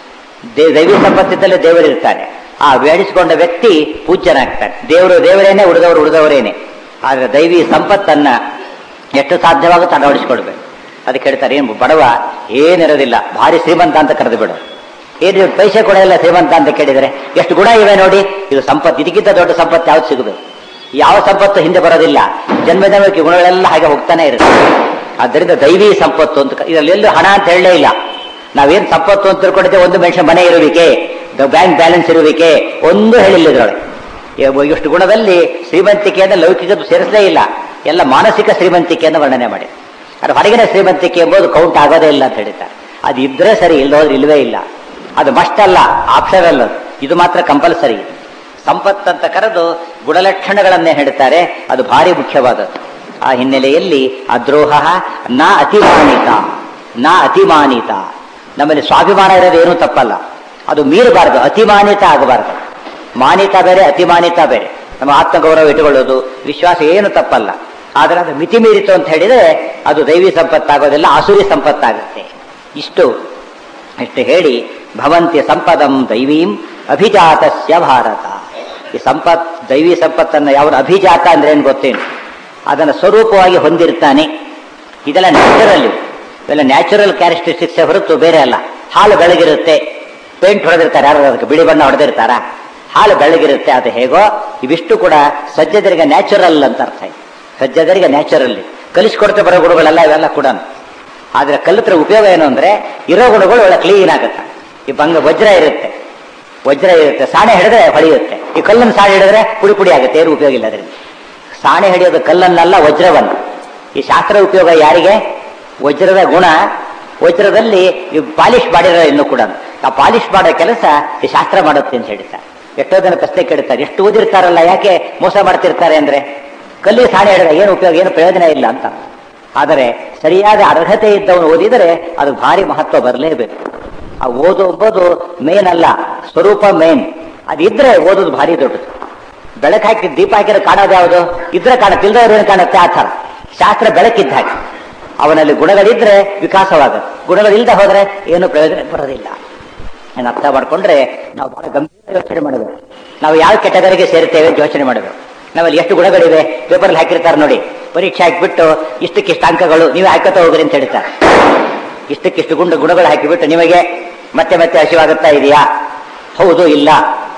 ದೇ- ದೈವಿ ಸಂಪತ್ತಿದ್ದಲ್ಲೇ ದೇವರಿರ್ತಾನೆ ಆ ಬೇಡಿಸಿಕೊಂಡ ವ್ಯಕ್ತಿ ಪೂಜ್ಯನಾಗ್ತಾನೆ ದೇವರು ದೇವರೇನೆ ಉಳಿದವರು ಉಳಿದವರೇನೆ ಆದ್ರೆ ದೈವಿ ಸಂಪತ್ತನ್ನ ಎಷ್ಟು ಸಾಧ್ಯವಾಗುತ್ತೋ ಅಳವಡಿಸ್ಕೊಡ್ಬೇಕು ಅದಕ್ಕೆ ಹೇಳ್ತಾರೆ ಏನು ಬಡವ ಏನಿರೋದಿಲ್ಲ ಭಾರಿ ಶ್ರೀಮಂತ ಅಂತ ಕರೆದು ಬಿಡು ಏನು ಪೈಸೆ ಕೂಡ ಇಲ್ಲ ಶ್ರೀಮಂತ ಅಂತ ಕೇಳಿದರೆ ಎಷ್ಟು ಗುಣ ಇವೆ ನೋಡಿ ಇದು ಸಂಪತ್ತು ಇದಕ್ಕಿಂತ ದೊಡ್ಡ ಸಂಪತ್ತು ಯಾವ್ದು ಸಿಗಬೇಕು ಯಾವ ಸಂಪತ್ತು ಹಿಂದೆ ಬರೋದಿಲ್ಲ ಜನ್ಮ ಜನ್ಮಕ್ಕೆ ಗುಣಗಳೆಲ್ಲ ಹಾಗೆ ಹೋಗ್ತಾನೆ ಇರುತ್ತೆ ಆದ್ದರಿಂದ ದೈವಿ ಸಂಪತ್ತು ಅಂತ ಕ- ಇದರಲ್ಲಿ ಎಲ್ಲೂ ಹಣ ಅಂತ ಹೇಳಲೇ ಇಲ್ಲ ನಾವೇನ್ ಸಂಪತ್ತು ಅಂತ ತಿಳ್ಕೊಂಡಿದ್ದೆ ಒಂದು ಮನುಷ್ಯ ಮನೆ ಇರುವಿಕೆ ಬ್ಯಾಂಕ್ ಬ್ಯಾಲೆನ್ಸ್ ಇರುವಿಕೆ ಒಂದು ಹೇಳಿಲ್ಲ ಇದ್ರೊಳಗೆ ಎ- ಎಷ್ಟು ಗುಣದಲ್ಲಿ ಶ್ರೀಮಂತಿಕೆಯನ್ನು ಲೌಕಿಕದ್ದು ಸೇರಿಸಲೇ ಇಲ್ಲ ಎಲ್ಲ ಮಾನಸಿಕ ಶ್ರೀಮಂತಿಕೆಯನ್ನು ವರ್ಣನೆ ಮಾಡಿ ಅದು ಹೊರಗಿನ ಶ್ರೀಮಂತಿಕೆ ಎಂಬುದು ಕೌಂಟ್ ಆಗೋದೇ ಇಲ್ಲ ಅಂತ ಹೇಳ್ತಾರೆ ಅದು ಇದ್ರೆ ಸರಿ ಇಲ್ಲೋದ್ರೆ ಇಲ್ವೇ ಇಲ್ಲ ಅದು ಮಸ್ಟ್ ಅಲ್ಲ ಆಪ್ಷನ್ ಅಲ್ಲ ಅದು. ಇದು ಮಾತ್ರ ಕಂಪಲ್ಸರಿ ಸಂಪತ್ತಂತ ಕರೆದು ಗುಣಲಕ್ಷಣಗಳನ್ನೇ ಹೇಳ್ತಾರೆ ಅದು ಭಾರಿ ಮುಖ್ಯವಾದದ್ದು ಆ ಹಿನ್ನೆಲೆಯಲ್ಲಿ ಅದ್ರೋಹ ನಾ ಅತಿಮಾನಿತ ನಾ ಅತಿಮಾನಿತ ನಮ್ಮಲ್ಲಿ ಸ್ವಾಭಿಮಾನ ಇರೋದು ಏನೂ ತಪ್ಪಲ್ಲ ಅದು ಮೀರಬಾರದು ಅತಿಮಾನಿತ ಆಗಬಾರದು ಮಾನಿತ ಬೇರೆ ಅತಿಮಾನಿತ ಬೇರೆ ನಮ್ಮ ಆತ್ಮಗೌರವ ಇಟ್ಟುಕೊಳ್ಳೋದು ವಿಶ್ವಾಸ ಏನು ತಪ್ಪಲ್ಲ ಆದರೆ ಅದು ಮಿತಿ ಮೀರಿತು ಅಂತ ಹೇಳಿದರೆ ಅದು ದೈವಿ ಸಂಪತ್ತಾಗೋದಿಲ್ಲ ಆಸುರಿ ಸಂಪತ್ತಾಗುತ್ತೆ ಇಷ್ಟು ಇಷ್ಟು ಹೇಳಿ ಭವಂತಿ ಸಂಪದಂ ದೈವೀಂ ಅಭಿಜಾತಸ್ಯ ಭಾರತ ಈ ಸಂಪತ್ ದೈವಿ ಸಂಪತ್ತನ್ನು ಯಾವ ಅಭಿಜಾತ ಅಂದ್ರೆ ಏನು ಗೊತ್ತೇನು ಅದನ್ನು ಸ್ವರೂಪವಾಗಿ ಹೊಂದಿರ್ತಾನೆ ಇದೆಲ್ಲ ನ್ಯಾಚುರಲ್ ಇವೆಲ್ಲ ನ್ಯಾಚುರಲ್ ಕ್ಯಾರೆಕ್ಟರಿಸ್ಟಿಕ್ಸ್ ಹೊರತು ಬೇರೆ ಅಲ್ಲ ಹಾಲು ಬೆಳಗಿರುತ್ತೆ ಪೇಂಟ್ ಹೊಡೆದಿರ್ತಾರೆ ಯಾರು ಅದಕ್ಕೆ ಬಿಳಿ ಬಣ್ಣ ಹೊಡೆದಿರ್ತಾರ ಹಾಲು ಬೆಳಗಿರುತ್ತೆ ಅದು ಹೇಗೋ ಇವಿಷ್ಟು ಕೂಡ ಸಜ್ಜದರಿಗೆ ನ್ಯಾಚುರಲ್ ಅಂತ ಅರ್ಥ ಇದೆ ಸಜ್ಜದರಿಗೆ ನ್ಯಾಚುರಲ್ ಕಲಿಸ್ಕೊಡ್ತೆ ಬರೋ ಗುಣಗಳೆಲ್ಲ ಇವೆಲ್ಲ ಕೂಡ ಆದ್ರೆ ಕಲಿತ್ರ ಉಪಯೋಗ ಏನು ಅಂದ್ರೆ ಇರೋ ಗುಣಗಳು ಒಳ್ಳೆ ಕ್ಲೀನ್ ಆಗುತ್ತೆ ಈ ಬಂಗ ವಜ್ರ ಇರುತ್ತೆ ವಜ್ರ ಇರುತ್ತೆ ಸಾಣೆ ಹಿಡಿದ್ರೆ ಹೊಳೆಯುತ್ತೆ ಈ ಕಲ್ಲನ್ನು ಸಾಣೆ ಹಿಡಿದ್ರೆ ಪುಡಿ ಪುಡಿ ಆಗುತ್ತೆ ಏನು ಉಪಯೋಗ ಇಲ್ಲ ಅದರಿಂದ ಸಾಣೆ ಹಿಡಿಯೋದು ಕಲ್ಲನ್ನಲ್ಲ ವಜ್ರವನ್ನು ಈ ಶಾಸ್ತ್ರ ಉಪಯೋಗ ಯಾರಿಗೆ ವಜ್ರದ ಗುಣ ವಜ್ರದಲ್ಲಿ ಪಾಲಿಶ್ ಮಾಡಿರೋ ಇನ್ನು ಕೂಡ ಆ ಪಾಲಿಶ್ ಮಾಡೋ ಕೆಲಸ ಈ ಶಾಸ್ತ್ರ ಮಾಡುತ್ತೆ ಅಂತ ಹೇಳ್ತಾರೆ ಎಷ್ಟೋ ಜನ ಪ್ರಶ್ನೆ ಕೇಳ್ತಾರೆ ಎಷ್ಟು ಓದಿರ್ತಾರಲ್ಲ ಯಾಕೆ ಮೋಸ ಮಾಡ್ತಿರ್ತಾರೆ ಅಂದ್ರೆ ಕಲ್ಲಿಗೆ ಸಾಣೆ ಹಿಡಿದ್ರೆ ಏನು ಉಪಯೋಗ ಏನು ಪ್ರಯೋಜನ ಇಲ್ಲ ಅಂತ ಆದರೆ ಸರಿಯಾದ ಅರ್ಹತೆ ಇದ್ದವನು ಓದಿದರೆ ಅದು ಭಾರಿ ಮಹತ್ವ ಬರಲೇಬೇಕು ಆ ಓದು ಎಂಬುದು ಮೇನ್ ಅಲ್ಲ ಸ್ವರೂಪ ಮೇನ್ ಅದಿದ್ರೆ ಓದೋದು ಭಾರಿ ದೊಡ್ಡದು ಬೆಳಕು ಹಾಕಿ ದೀಪ ಹಾಕಿರೋ ಕಾಣೋದು ಯಾವುದು ಇದ್ರೆ ಕಾಣುತ್ತೆ ಇಲ್ದವ್ರು ಏನು ಕಾಣುತ್ತೆ ಆ ಥರ ಶಾಸ್ತ್ರ ಬೆಳಕಿದ್ದ ಹಾಗೆ ಅವನಲ್ಲಿ ಗುಣಗಳಿದ್ರೆ ವಿಕಾಸವಾಗುತ್ತೆ ಗುಣಗಳಿಲ್ಲದೆ ಹೋದ್ರೆ ಏನು ಪ್ರಯೋಜನ ಬರೋದಿಲ್ಲ ಏನು ಅರ್ಥ ಮಾಡ್ಕೊಂಡ್ರೆ ನಾವು ಬಹಳ ಗಂಭೀರ ಯೋಚನೆ ಮಾಡಬೇಕು ನಾವು ಯಾವ ಕೆಟಗರಿಗೆ ಸೇರ್ತೇವೆ ಅಂತ ಯೋಚನೆ ಮಾಡಬೇಕು ನಾವಲ್ಲಿ ಎಷ್ಟು ಗುಣಗಳಿವೆ ಪೇಪರ್ಲ್ಲಿ ಹಾಕಿರ್ತಾರೆ ನೋಡಿ ಪರೀಕ್ಷೆ ಹಾಕಿಬಿಟ್ಟು ಇಷ್ಟಕ್ಕಿಷ್ಟು ಅಂಕಗಳು ನೀವೇ ಹಾಕೋತಾ ಹೋಗ್ರಿ ಅಂತ ಹೇಳ್ತಾರೆ ಇಷ್ಟಕ್ಕಿಷ್ಟು ಗುಂಡು ಗುಣಗಳು ಹಾಕಿಬಿಟ್ಟು ನಿಮಗೆ ಮತ್ತೆ ಮತ್ತೆ ಹಸಿವಾಗುತ್ತಾ ಇದೆಯಾ ಹೌದು ಇಲ್ಲ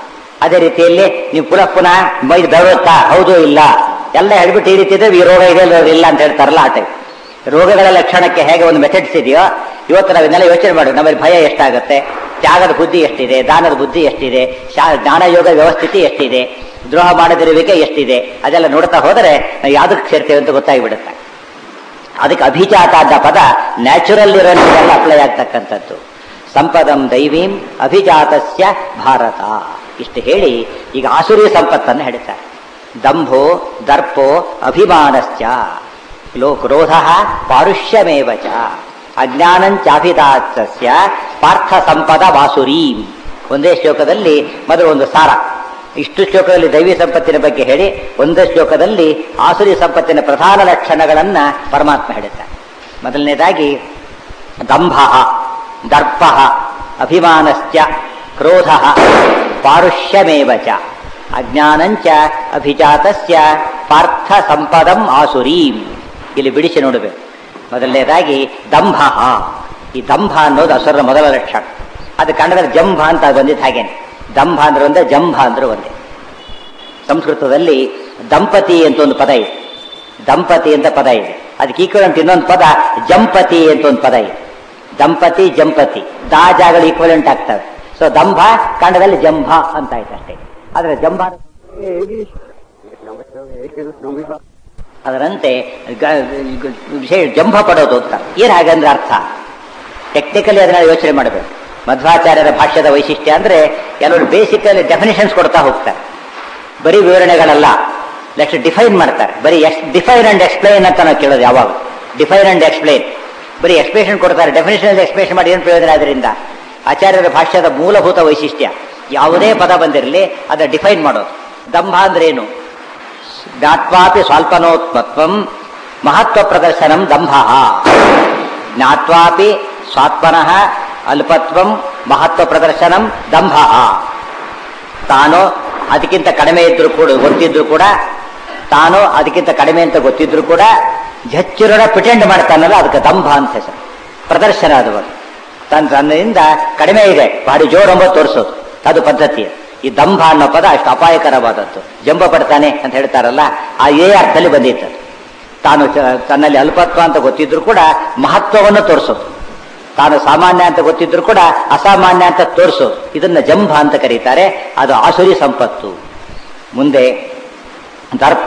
ಅದೇ ರೀತಿಯಲ್ಲಿ ನೀವು ಪುನಃ ಪುನಃ ಮೈ ಬರುತ್ತಾ ಹೌದು ಇಲ್ಲ ಎಲ್ಲ ಹೇಳ್ಬಿಟ್ಟು ಈ ರೀತಿ ಇದ್ರೆ ಈ ರೋಗ ಇದೆ ರೋಗ ಇಲ್ಲ ಅಂತ ಹೇಳ್ತಾರಲ್ಲ ಆ ಟೈಪ್ ರೋಗಗಳ ಲಕ್ಷಣಕ್ಕೆ ಹೇಗೆ ಒಂದು ಮೆಥಡ್ಸ್ ಇದೆಯೋ ಇವತ್ತು ನಾವು ಇದನ್ನೆಲ್ಲ ಯೋಚನೆ ಮಾಡಿ ನಮ್ಮಲ್ಲಿ ಭಯ ಎಷ್ಟಾಗುತ್ತೆ ತ್ಯಾಗದ ಬುದ್ಧಿ ಎಷ್ಟಿದೆ ದಾನದ ಬುದ್ಧಿ ಎಷ್ಟಿದೆ ಶಾ ಜ್ಞಾನಯೋಗ ವ್ಯವಸ್ಥಿತಿ ಎಷ್ಟಿದೆ ದ್ರೋಹ ಮಾಡದಿರುವಿಕೆ ಎಷ್ಟಿದೆ ಅದೆಲ್ಲ ನೋಡ್ತಾ ಹೋದರೆ ನಾವು ಯಾವ್ದಕ್ಕೆ ಸೇರ್ತೇವೆ ಅಂತ ಗೊತ್ತಾಗಿಬಿಡುತ್ತೆ ಅದಕ್ಕೆ ಅಭಿಜಾತ ಅಂತ ಪದ ನ್ಯಾಚುರಲ್ ಇರೋಲ್ಲ ಅಪ್ಲೈ ಆಗ್ತಕ್ಕಂಥದ್ದು ಸಂಪದಂ ದೈವೀಂ ಅಭಿಜಾತಸ್ಯ ಭಾರತ ಇಷ್ಟು ಹೇಳಿ ಈಗ ಆಸುರಿ ಸಂಪತ್ತನ್ನು ಹೇಳ್ತಾರೆ ದಂಭೋ ದರ್ಪೋ ಅಭಿಮಾನಶ್ಚ ಲೋ ಕ್ರೋಧ ಪಾರುಷ್ಯಮೇವ ಚ ಅಜ್ಞಾನಂಚಾಭಿದಾತ್ಯ ಪಾರ್ಥ ಸಂಪದ ವಾಸುರೀಂ ಒಂದೇ ಶ್ಲೋಕದಲ್ಲಿ ಮೊದಲು ಒಂದು ಸಾರ ಇಷ್ಟು ಶ್ಲೋಕದಲ್ಲಿ ದೈವಿ ಸಂಪತ್ತಿನ ಬಗ್ಗೆ ಹೇಳಿ ಒಂದೇ ಶ್ಲೋಕದಲ್ಲಿ ಆಸುರಿ ಸಂಪತ್ತಿನ ಪ್ರಧಾನ ಲಕ್ಷಣಗಳನ್ನ ಪರಮಾತ್ಮ ಹೇಳುತ್ತಾರೆ ಮೊದಲನೇದಾಗಿ ದಂಭ ದರ್ಪ ಅಭಿಮಾನಶ್ಚ ಕ್ರೋಧ ಪಾರುಷ್ಯಮೇವ ಚ ಅಜ್ಞಾನಂಚ ಅಭಿಜಾತಸ್ಯ ಪಾರ್ಥ ಸಂಪದಂ ಆಸುರೀಂ ಇಲ್ಲಿ ಬಿಡಿಸಿ ನೋಡಬೇಕು ಮೊದಲನೇದಾಗಿ ದಂಭ ಈ ದಂಭ ಅನ್ನೋದು ಅಸುರನ ಮೊದಲ ಲಕ್ಷಣ ಅದು ಕನ್ನಡದಲ್ಲಿ ಜಂಭ ಅಂತ ಬಂದಿದ್ದು ಹಾಗೇನೆ ದಂಭ ಅಂದ್ರೆ ಒಂದೇ ಜಂಭ ಅಂದ್ರೆ ಒಂದೇ ಸಂಸ್ಕೃತದಲ್ಲಿ ದಂಪತಿ ಅಂತ ಒಂದು ಪದ ಇದೆ ದಂಪತಿ ಅಂತ ಪದ ಇದೆ ಅದಕ್ಕೆ ಈಕ್ವಲೆಂಟ್ ಇನ್ನೊಂದು ಪದ ಜಂಪತಿ ಅಂತ ಒಂದು ಪದ ಇದೆ ದಂಪತಿ ಜಂಪತಿ ದಾ ಜಾಗಳು ಈಕ್ವಲೆಂಟ್ ಆಗ್ತವೆ ಸೊ ದಂಭ ಕನ್ನಡದಲ್ಲಿ ಜಂಭ ಅಂತ ಆಯ್ತು ಅಷ್ಟೇ ಆದ್ರೆ ಜಂಭ ಅದರಂತೆ ಗ- ಗ- ವಿಷಯ ಜಂಭ ಪಡೋದು ಅಂತ ಏನ್ ಹಾಗಂದ್ರೆ ಅರ್ಥ ಟೆಕ್ನಿಕಲಿ ಅದನ್ನ ಯೋಚನೆ ಮಾಡಬೇಕು ಮಧ್ವಾಚಾರ್ಯರ ಭಾಷ್ಯದ ವೈಶಿಷ್ಟ್ಯ ಅಂದ್ರೆ ಕೆಲವರು ಬೇಸಿಕಲಿ ಡೆಫಿನೇಷನ್ಸ್ ಕೊಡ್ತಾ ಹೋಗ್ತಾರೆ ಬರೀ ವಿವರಣೆಗಳಲ್ಲ ನೆಕ್ಸ್ಟ್ ಡಿಫೈನ್ ಮಾಡ್ತಾರೆ ಬರೀ ಎಕ್ಸ್ ಡಿಫೈನ್ ಅಂಡ್ ಎಕ್ಸ್ಪ್ಲೈನ್ ಅಂತ ನಾವು ಕೇಳೋದು ಯಾವಾಗ ಡಿಫೈನ್ ಅಂಡ್ ಎಕ್ಸ್ಪ್ಲೈನ್ ಬರೀ ಎಕ್ಸ್ಪ್ಲೇಷನ್ ಕೊಡ್ತಾರೆ ಡೆಫಿನೇಷನ್ ಎಕ್ಸ್ಪ್ಲೇಷನ್ ಮಾಡಿ ಏನು ಪ್ರಯೋಜನ ಅದರಿಂದ ಆಚಾರ್ಯರ ಭಾಷ್ಯದ ಮೂಲಭೂತ ವೈಶಿಷ್ಟ್ಯ ಯಾವುದೇ ಪದ ಬಂದಿರಲಿ ಅದನ್ನ ಡಿಫೈನ್ ಮಾಡೋದು ದಂಭ ಅಂದ್ರೆ ಏನು ಜ್ಞಾತ್ವಾಪಿ ಸ್ವಾಲ್ಪನೋತ್ಮತ್ವಂ ಮಹತ್ವ ಪ್ರದರ್ಶನಂ ದಂಭ ಜ್ಞಾತ್ವಾಪಿ ಸ್ವಾತ್ಮನಃ ಅಲ್ಪತ್ವಂ ಮಹತ್ವ ಪ್ರದರ್ಶನಂ ದಂಭ ತಾನು ಅದಕ್ಕಿಂತ ಕಡಿಮೆ ಇದ್ರು ಕೂಡ ಗೊತ್ತಿದ್ರು ಕೂಡ ತಾನು ಅದಕ್ಕಿಂತ ಕಡಿಮೆ ಅಂತ ಗೊತ್ತಿದ್ರು ಕೂಡ ಜಚ್ಚಿರೋಡ ಪ್ರಿಟೆಂಡ್ ಮಾಡ್ತಾನಲ್ಲ ಅದಕ್ಕೆ ದಂಭ ಅಂತ ಹೆಸರು ಪ್ರದರ್ಶನ ಅದು ಒಂದು. ತನ್ನ ತನ್ನಿಂದ ಕಡಿಮೆ ಇದೆ ಭಾರಿ ಜೋರು ಎಂಬುದು ತೋರಿಸೋದು ಅದು ಪದ್ಧತಿ ಈ ದಂಭ ಅನ್ನೋ ಪದ ಅಷ್ಟು ಅಪಾಯಕರವಾದದ್ದು ಜಂಬ ಪಡ್ತಾನೆ ಅಂತ ಹೇಳ್ತಾರಲ್ಲ ಆ ಏ ಅರ್ಥದಲ್ಲಿ ಬಂದಿತ್ತು ಅದು. ತಾನು ಚ- ತನ್ನಲ್ಲಿ ಅಲ್ಪತ್ವ ಅಂತ ಗೊತ್ತಿದ್ರು ಕೂಡ ಮಹತ್ವವನ್ನು ತೋರಿಸೋದು ತಾನು ಸಾಮಾನ್ಯ ಅಂತ ಗೊತ್ತಿದ್ರು ಕೂಡ ಅಸಾಮಾನ್ಯ ಅಂತ ತೋರಿಸೋದು ಇದನ್ನ ಜಂಭ ಅಂತ ಕರೀತಾರೆ ಅದು ಆಸುರಿ ಸಂಪತ್ತು ಮುಂದೆ ದರ್ಪ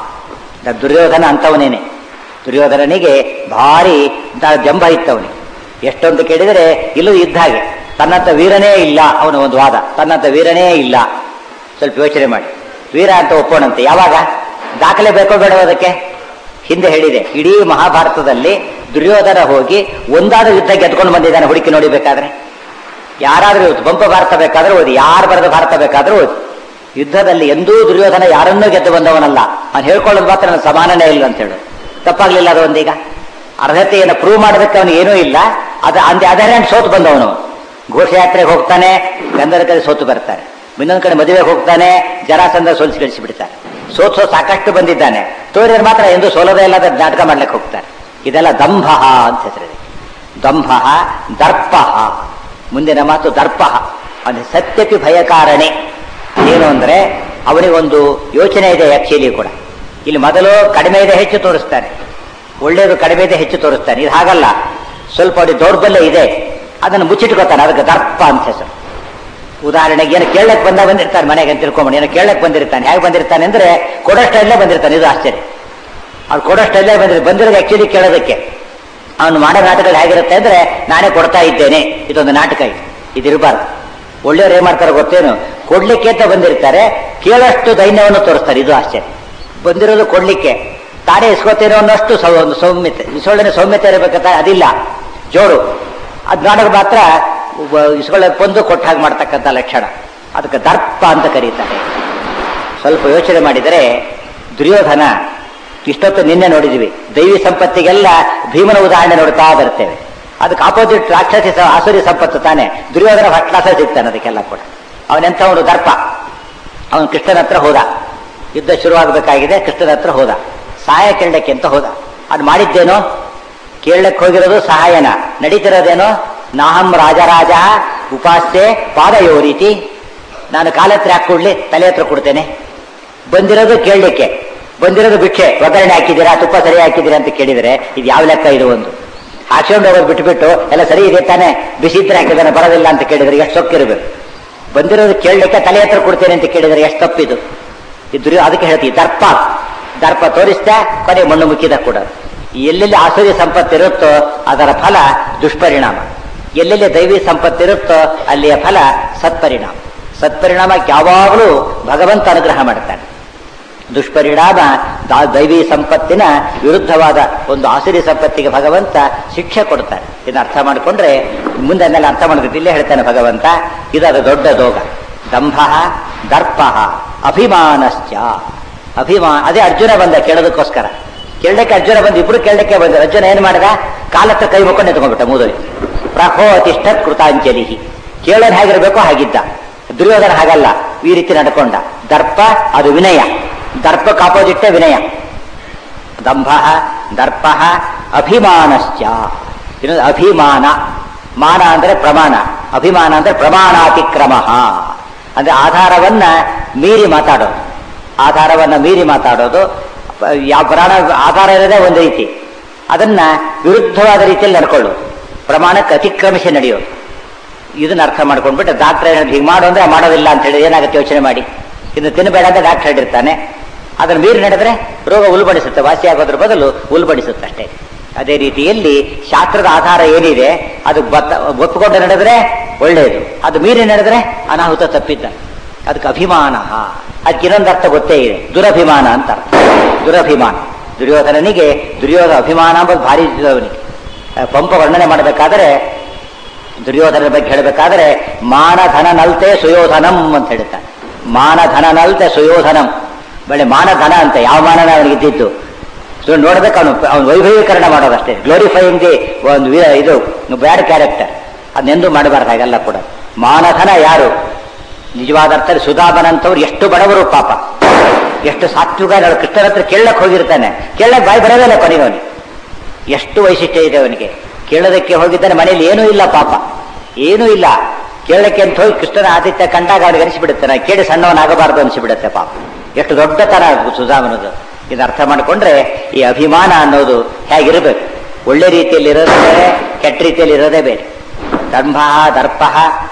ದುರ್ಯೋಧನ ಅಂತವನೇನೆ ದುರ್ಯೋಧನನಿಗೆ ಭಾರಿ ದ- ಜಂಭ ಇತ್ತವನಿಗೆ ಎಷ್ಟೊಂದು ಕೇಳಿದರೆ ಇಲ್ಲೂ ಇದ್ದ ಹಾಗೆ ತನ್ನಂತ ವೀರನೇ ಇಲ್ಲ ಅವನ ಒಂದು ವಾದ ತನ್ನಂತ ವೀರನೇ ಇಲ್ಲ ಸ್ವಲ್ಪ ಯೋಚನೆ ಮಾಡಿ ವೀರ ಅಂತ ಒಪ್ಪೋಣಂತೆ ಯಾವಾಗ ದಾಖಲೆ ಬೇಕೋ ಬೇಡವೋ ಅದಕ್ಕೆ ಹಿಂದೆ ಹೇಳಿದೆ ಇಡೀ ಮಹಾಭಾರತದಲ್ಲಿ ದುರ್ಯೋಧನ ಹೋಗಿ ಒಂದಾದ್ರೂ ಯುದ್ಧ ಗೆದ್ಕೊಂಡು ಬಂದಿದ್ದಾನೆ ಹುಡುಕಿ ನೋಡಿಬೇಕಾದ್ರೆ ಯಾರಾದ್ರೂ ಇವತ್ತು ಬಂಪ ಭಾರತ ಬೇಕಾದ್ರೆ ಓದಿ ಯಾರು ಬರೆದ ಭಾರತ ಬೇಕಾದ್ರೂ ಓದಿ ಯುದ್ಧದಲ್ಲಿ ಎಂದೂ ದುರ್ಯೋಧನ ಯಾರನ್ನೂ ಗೆದ್ದು ಬಂದವನಲ್ಲ ಅವ್ನು ಹೇಳ್ಕೊಳ್ಳೋದು ಮಾತ್ರ ನನ್ನ ಸಮಾನನೇ ಇಲ್ಲ ಅಂತ ಹೇಳು ತಪ್ಪಾಗ್ಲಿಲ್ಲ ಅದು ಒಂದೀಗ ಅರ್ಹತೆಯನ್ನು ಪ್ರೂವ್ ಮಾಡೋದಕ್ಕೆ ಅವನು ಏನೂ ಇಲ್ಲ ಅದು ಅಂದ ಅದರ ಸೋತು ಬಂದವನು ಘೋಷಯಾತ್ರೆಗೆ ಹೋಗ್ತಾನೆ ಗಂಧದ ಕಡೆ ಸೋತು ಬರ್ತಾರೆ ಇನ್ನೊಂದು ಕಡೆ ಮದುವೆಗೆ ಹೋಗ್ತಾನೆ ಜರಾಸಂದ ಸೋಲಿಸಿ ಕಳಿಸಿಬಿಡ್ತಾರೆ ಸೋತ್ ಸೋತ್ ಸಾಕಷ್ಟು ಬಂದಿದ್ದಾನೆ ತೋರಿದ್ರೆ ಮಾತ್ರ ಎಂದು ಸೋಲದೇ ಇಲ್ಲದ ನಾಟಕ ಮಾಡ್ಲಿಕ್ಕೆ ಹೋಗ್ತಾರೆ ಇದೆಲ್ಲ ದಂಭ ಅಂತ ಹೆಸರಿದೆ ದಂಭ ದರ್ಪ ಮುಂದಿನ ಮಾತು ದರ್ಪ ಅಂದ್ರೆ ಸತ್ಯಕ್ಕೆ ಭಯಕಾರಣೆ ಏನು ಅಂದ್ರೆ ಅವನಿಗೊಂದು ಯೋಚನೆ ಇದೆ ಆಕ್ಚುಲಿ ಕೂಡ ಇಲ್ಲಿ ಮೊದಲು ಕಡಿಮೆ ಇದೆ ಹೆಚ್ಚು ತೋರಿಸ್ತಾನೆ ಒಳ್ಳೇದು ಕಡಿಮೆ ಇದೆ ಹೆಚ್ಚು ತೋರಿಸ್ತಾನೆ ಇದು ಹಾಗಲ್ಲ ಸ್ವಲ್ಪ ಅವನಿಗೆ ದೌರ್ಬಲ್ಯ ಇದೆ ಅದನ್ನು ಮುಚ್ಚಿಟ್ಕೋತಾನೆ ಅದಕ್ಕೆ ದರ್ಪ ಅಂತ ಹೆಸರು ಉದಾಹರಣೆಗೆ ಏನು ಕೇಳಕ್ ಬಂದ ಬಂದಿರ್ತಾನೆ ಮನೆಗೆ ಅಂತ ತಿಳ್ಕೊಂಬ ಏನೋ ಕೇಳಕ್ ಬಂದಿರ್ತಾನೆ ಹೇಗೆ ಬಂದಿರ್ತಾನೆ ಅಂದ್ರೆ ಕೊಡೋಷ್ಟಲ್ಲೇ ಬಂದಿರ್ತಾನೆ ಇದು ಆಶ್ಚರ್ಯ ಅವ್ನು ಕೊಡೋಷ್ಟಲ್ಲೇ ಬಂದಿರ್ ಬಂದಿರೋದು ಆಕ್ಚುಲಿ ಕೇಳೋದಕ್ಕೆ ಅವನು ಮಾಡೋ ನಾಟಕಗಳು ಹೇಗಿರುತ್ತೆ ಅಂದ್ರೆ ನಾನೇ ಕೊಡ್ತಾ ಇದ್ದೇನೆ ಇದೊಂದು ನಾಟಕ ಇದು ಇದಿರಬಾರ್ದು ಒಳ್ಳೆಯವ್ರು ಏನ್ ಮಾಡ್ತಾರೆ ಗೊತ್ತೇನು ಕೊಡ್ಲಿಕ್ಕೆ ಅಂತ ಬಂದಿರ್ತಾರೆ ಕೇಳೋಷ್ಟು ದೈನ್ಯವನ್ನು ತೋರಿಸ್ತಾರೆ ಇದು ಆಶ್ಚರ್ಯ ಬಂದಿರೋದು ಕೊಡ್ಲಿಕ್ಕೆ ತಾನೇ ಇಸ್ಕೋತೇನೋ ಅನ್ನೋಷ್ಟು ಸೌ- ಒಂದು ಸೌಮ್ಯತೆ ಇಸ್ಕೊಳ್ಳೋಣ ಸೌಮ್ಯತೆ ಇರಬೇಕಂತ ಅದಿಲ್ಲ ಜೋರು ಅದ್ ನಾಟಕ ಮಾತ್ರ ಇಸ್ಕೊಳ್ಳೋಕೆ ಬಂದು ಕೊಟ್ಟ ಹಾಗೆ ಮಾಡ್ತಕ್ಕಂಥ ಲಕ್ಷಣ ಅದಕ್ಕೆ ದರ್ಪ ಅಂತ ಕರೀತಾರೆ ಸ್ವಲ್ಪ ಯೋಚನೆ ಮಾಡಿದರೆ ದುರ್ಯೋಧನ ಇಷ್ಟೊತ್ತು ನಿನ್ನೆ ನೋಡಿದ್ವಿ ದೈವಿ ಸಂಪತ್ತಿಗೆಲ್ಲ ಭೀಮನ ಉದಾಹರಣೆ ನೋಡ್ತಾ ಬರ್ತೇವೆ ಅದಕ್ಕೆ ಆಪೋಸಿಟ್ ರಾಕ್ಷಸಿ ಸ- ಆಸುರಿ ಸಂಪತ್ತು ತಾನೆ ದುರ್ಯೋಧನ ಭಟ್ಲಾಸ ಸಿಗ್ತಾನೆ ಅದಕ್ಕೆಲ್ಲ ಕೂಡ ಅವನೆಂಥವನು ದರ್ಪ ಅವನು ಕೃಷ್ಣನ ಹತ್ರ ಹೋದ ಯುದ್ಧ ಶುರುವಾಗಬೇಕಾಗಿದೆ ಕೃಷ್ಣನ ಹತ್ರ ಹೋದ ಸಹಾಯ ಕೇಳಕ್ಕೆ ಅಂತ ಹೋದ ಅದು ಮಾಡಿದ್ದೇನೋ ಕೇಳಕ್ಕೆ ಹೋಗಿರೋದು ಸಹಾಯನ ನಡೀತಿರೋದೇನೋ ನಾಹಂ ರಾಜರಾಜ ಉಪಾಸ್ಯೆ ಪಾದಯೋರೀತಿ ನಾನು ಕಾಲ ಹತ್ರ ಯಾಕೆ ಕೊಡ್ಲಿ ತಲೆ ಹತ್ರ ಕೊಡ್ತೇನೆ ಬಂದಿರೋದು ಕೇಳಲಿಕ್ಕೆ ಬಂದಿರೋದು ಭಿಕ್ಷೆ ಒಗ್ಗರಣೆ ಹಾಕಿದ್ದೀರಾ ತುಪ್ಪ ಸರಿ ಹಾಕಿದ್ದೀರಾ ಅಂತ ಕೇಳಿದರೆ ಇದು ಯಾವ ಲೆಕ್ಕ ಇದು ಒಂದು ಹಾಕ್ಸ್ಕೊಂಡು ಹೋಗೋದು ಬಿಟ್ಬಿಟ್ಟು ಎಲ್ಲ ಸರಿ ಇದೆ ತಾನೆ ಬಿಸಿ ಇದ್ರೆ ಹಾಕಿದಾನೆ ಬರೋದಿಲ್ಲ ಅಂತ ಕೇಳಿದ್ರೆ ಎಷ್ಟು ಸೊಕ್ಕಿರ್ಬೇಕು ಬಂದಿರೋದು ಕೇಳಲಿಕ್ಕೆ ತಲೆ ಹತ್ರ ಕೊಡ್ತೇನೆ ಅಂತ ಕೇಳಿದರೆ ಎಷ್ಟು ತಪ್ಪಿದು ಇದ್ರು ಅದಕ್ಕೆ ಹೇಳ್ತೀವಿ ದರ್ಪ ದರ್ಪ ತೋರಿಸ್ತಾ ಕೊನೆ ಮಣ್ಣು ಮುಕ್ಕಿದ ಕೂಡ ಎಲ್ಲೆಲ್ಲಿ ಆಸುರಿ ಸಂಪತ್ತಿರುತ್ತೋ ಅದರ ಫಲ ದುಷ್ಪರಿಣಾಮ ಎಲ್ಲೆಲ್ಲಿ ದೈವಿ ಸಂಪತ್ತಿರುತ್ತೋ ಅಲ್ಲಿಯ ಫಲ ಸತ್ಪರಿಣಾಮ ಸತ್ಪರಿಣಾಮಕ್ಕೆ ಯಾವಾಗಲೂ ಭಗವಂತ ಅನುಗ್ರಹ ಮಾಡ್ತಾನೆ ದುಷ್ಪರಿಣಾಮ ದಾ- ದೈವಿ ಸಂಪತ್ತಿನ ವಿರುದ್ಧವಾದ ಒಂದು ಆಸುರಿ ಸಂಪತ್ತಿಗೆ ಭಗವಂತ ಶಿಕ್ಷೆ ಕೊಡ್ತಾನೆ ಇದನ್ನ ಅರ್ಥ ಮಾಡಿಕೊಂಡ್ರೆ ಮುಂದೆ ಅದನ್ನೆಲ್ಲ ಅರ್ಥ ಮಾಡಿದ್ರೆ ಇಲ್ಲೇ ಹೇಳ್ತಾನೆ ಭಗವಂತ ಇದರ ದೊಡ್ಡ ದೋಗ ದಂಭ ದರ್ಪ ಅಭಿಮಾನಶ್ಚ ಅಭಿಮಾನ ಅದೇ ಅರ್ಜುನ ಬಂದ ಕೇಳೋದಕ್ಕೋಸ್ಕರ ಕೇಳಲಿಕ್ಕೆ ಅರ್ಜುನ ಬಂದು ಇಬ್ರು ಕೇಳಲಿಕ್ಕೆ ಬಂದ ಅರ್ಜುನ ಏನ್ ಮಾಡಿದ ಕಾಲತ್ತ ಕೈ ಮುಕ್ಕೊಂಡು ಎತ್ಕೊಂಡ್ಬಿಟ್ಟ ಮೂದಲಿ ಪ್ರಹೋತಿಷ್ಠ ಕೃತಾಂಜಲಿ ಕೇಳೋದು ಹೇಗಿರ್ಬೇಕೋ ಹಾಗಿದ್ದ ದುರ್ಯೋಧನ ಹಾಗಲ್ಲ ಈ ರೀತಿ ನಡ್ಕೊಂಡ ದರ್ಪ ಅದು ವಿನಯ ದರ್ಪಕ್ಕೆ ಆಪೋಸಿಟ್ಟೇ ವಿನಯ ದಂಭ ದರ್ಪ ಅಭಿಮಾನಶ್ಚ ಇನ್ನೊಂದು ಅಭಿಮಾನ ಮಾನ ಅಂದ್ರೆ ಪ್ರಮಾಣ ಅಭಿಮಾನ ಅಂದ್ರೆ ಪ್ರಮಾಣಾತಿಕ್ರಮ ಅಂದ್ರೆ ಆಧಾರವನ್ನ ಮೀರಿ ಮಾತಾಡೋದು ಆಧಾರವನ್ನ ಮೀರಿ ಮಾತಾಡೋದು ಯಾವ ಪ್ರಾಣ ಆಧಾರ ಇರೋದೇ ಒಂದು ರೀತಿ ಅದನ್ನ ವಿರುದ್ಧವಾದ ರೀತಿಯಲ್ಲಿ ನಡ್ಕೊಳ್ಳೋದು ಪ್ರಮಾಣಕ್ಕೆ ಅತಿಕ್ರಮಿಸಿ ನಡೆಯೋದು ಇದನ್ನ ಅರ್ಥ ಮಾಡ್ಕೊಂಡ್ಬಿಟ್ಟು ಡಾಕ್ಟರ್ ಏನಾದ್ರು ಹೀಗೆ ಮಾಡು ಅಂದ್ರೆ ಮಾಡೋದಿಲ್ಲ ಅಂತ ಹೇಳಿ ಏನಾಗುತ್ತೆ ಯೋಚನೆ ಮಾಡಿ ಇನ್ನು ತಿನ್ನಬೇಡ ಅಂತ ಡಾಕ್ಟರ್ ಹೇಳಿರ್ತಾನೆ ಅದನ್ನ ಮೀರಿ ನಡೆದ್ರೆ ರೋಗ ಉಲ್ಬಣಿಸುತ್ತೆ ವಾಸಿ ಆಗೋದ್ರ ಬದಲು ಉಲ್ಬಣಿಸುತ್ತೆ ಅಷ್ಟೇ ಅದೇ ರೀತಿಯಲ್ಲಿ ಶಾಸ್ತ್ರದ ಆಧಾರ ಏನಿದೆ ಅದು ಬತ್ತ ಒಪ್ಪಿಕೊಂಡು ನಡೆದ್ರೆ ಒಳ್ಳೆಯದು ಅದು ಮೀರಿ ನಡೆದ್ರೆ ಅನಾಹುತ ತಪ್ಪಿದ್ದ ಅದಕ್ಕೆ ಅಭಿಮಾನ ಅದಕ್ಕೆ ಇನ್ನೊಂದು ಅರ್ಥ ಗೊತ್ತೇ ಇದೆ ದುರಭಿಮಾನ ಅಂತ ಅರ್ಥ ದುರಭಿಮಾನ ದುರ್ಯೋಧನನಿಗೆ ದುರ್ಯೋಧನ ಅಭಿಮಾನ ಅಂಬೋದು ಭಾರಿ ಇದ್ದು ಅವನಿಗೆ ಆ, ಪಂಪ ವರ್ಣನೆ ಮಾಡಬೇಕಾದ್ರೆ ದುರ್ಯೋಧನದ ಬಗ್ಗೆ ಹೇಳಬೇಕಾದ್ರೆ ಮಾನಧನ ನಲ್ತೆ ಸುಯೋಧನಂ ಅಂತ ಹೇಳ್ತಾನೆ ಮಾನಧನ ನಲ್ತೆ ಸುಯೋಧನಂ ಬಳೆ ಮಾನಧನ ಅಂತ ಯಾವ ಮಾನನ ಅವನಿಗೆ ಇದ್ದಿದ್ದು ಸೊ ನೋಡ್ಬೇಕು ಅವನು ಅವನು ವೈಭವೀಕರಣ ಮಾಡೋದಷ್ಟೇ ಗ್ಲೋರಿಫೈಯಿಂಗ್ ದಿ ಒಂದು ವಿ- ಇದು ಬ್ಯಾಡ್ ಕ್ಯಾರೆಕ್ಟರ್ ಅದನ್ನೆಂದೂ ಮಾಡಬಾರ್ದು ಹಾಗೆಲ್ಲ ಕೂಡ ಮಾನಧನ ಯಾರು ನಿಜವಾದ ಅರ್ಥದಲ್ಲಿ ಸುಧಾಮನಂತವ್ರು ಎಷ್ಟು ಬಡವರು ಪಾಪ ಎಷ್ಟು ಸಾತ್ವಿಕ ನಾವು ಕೃಷ್ಣನ ಹತ್ರ ಕೇಳಕ್ ಹೋಗಿರ್ತಾನೆ ಕೇಳಕ್ ಬಾಯಿ ಬರೋದಿಲ್ಲ ಕೊನೆಯವನಿಗೆ ಎಷ್ಟು ವೈಶಿಷ್ಟ್ಯ ಇದೆ ಅವನಿಗೆ ಕೇಳೋದಕ್ಕೆ ಹೋಗಿದ್ದಾನೆ ಮನೆಯಲ್ಲಿ ಏನೂ ಇಲ್ಲ ಪಾಪ ಏನೂ ಇಲ್ಲ ಕೇಳಕ್ಕೆ ಅಂತ ಹೋಗಿ ಕೃಷ್ಣನ ಆದಿತ್ಯ ಕಂಡಾಗ ಅವನಿಗೆ ಅನಿಸಿಬಿಡುತ್ತಾನೆ ಕೇಳಿ ಸಣ್ಣವನಾಗಬಾರದು ಅನಿಸಿಬಿಡುತ್ತೆ ಪಾಪ ಎಷ್ಟು ದೊಡ್ಡತನ ಅದು ಸುಧಾಮನದು ಇದು ಅರ್ಥ ಮಾಡಿಕೊಂಡ್ರೆ ಈ ಅಭಿಮಾನ ಅನ್ನೋದು ಹೇಗಿರಬೇಕು ಒಳ್ಳೆ ರೀತಿಯಲ್ಲಿ ಇರೋದೇ ಬೇರೆ ಕೆಟ್ಟ ರೀತಿಯಲ್ಲಿ ಇರೋದೇ ಬೇರೆ ದಂಭ ದರ್ಪ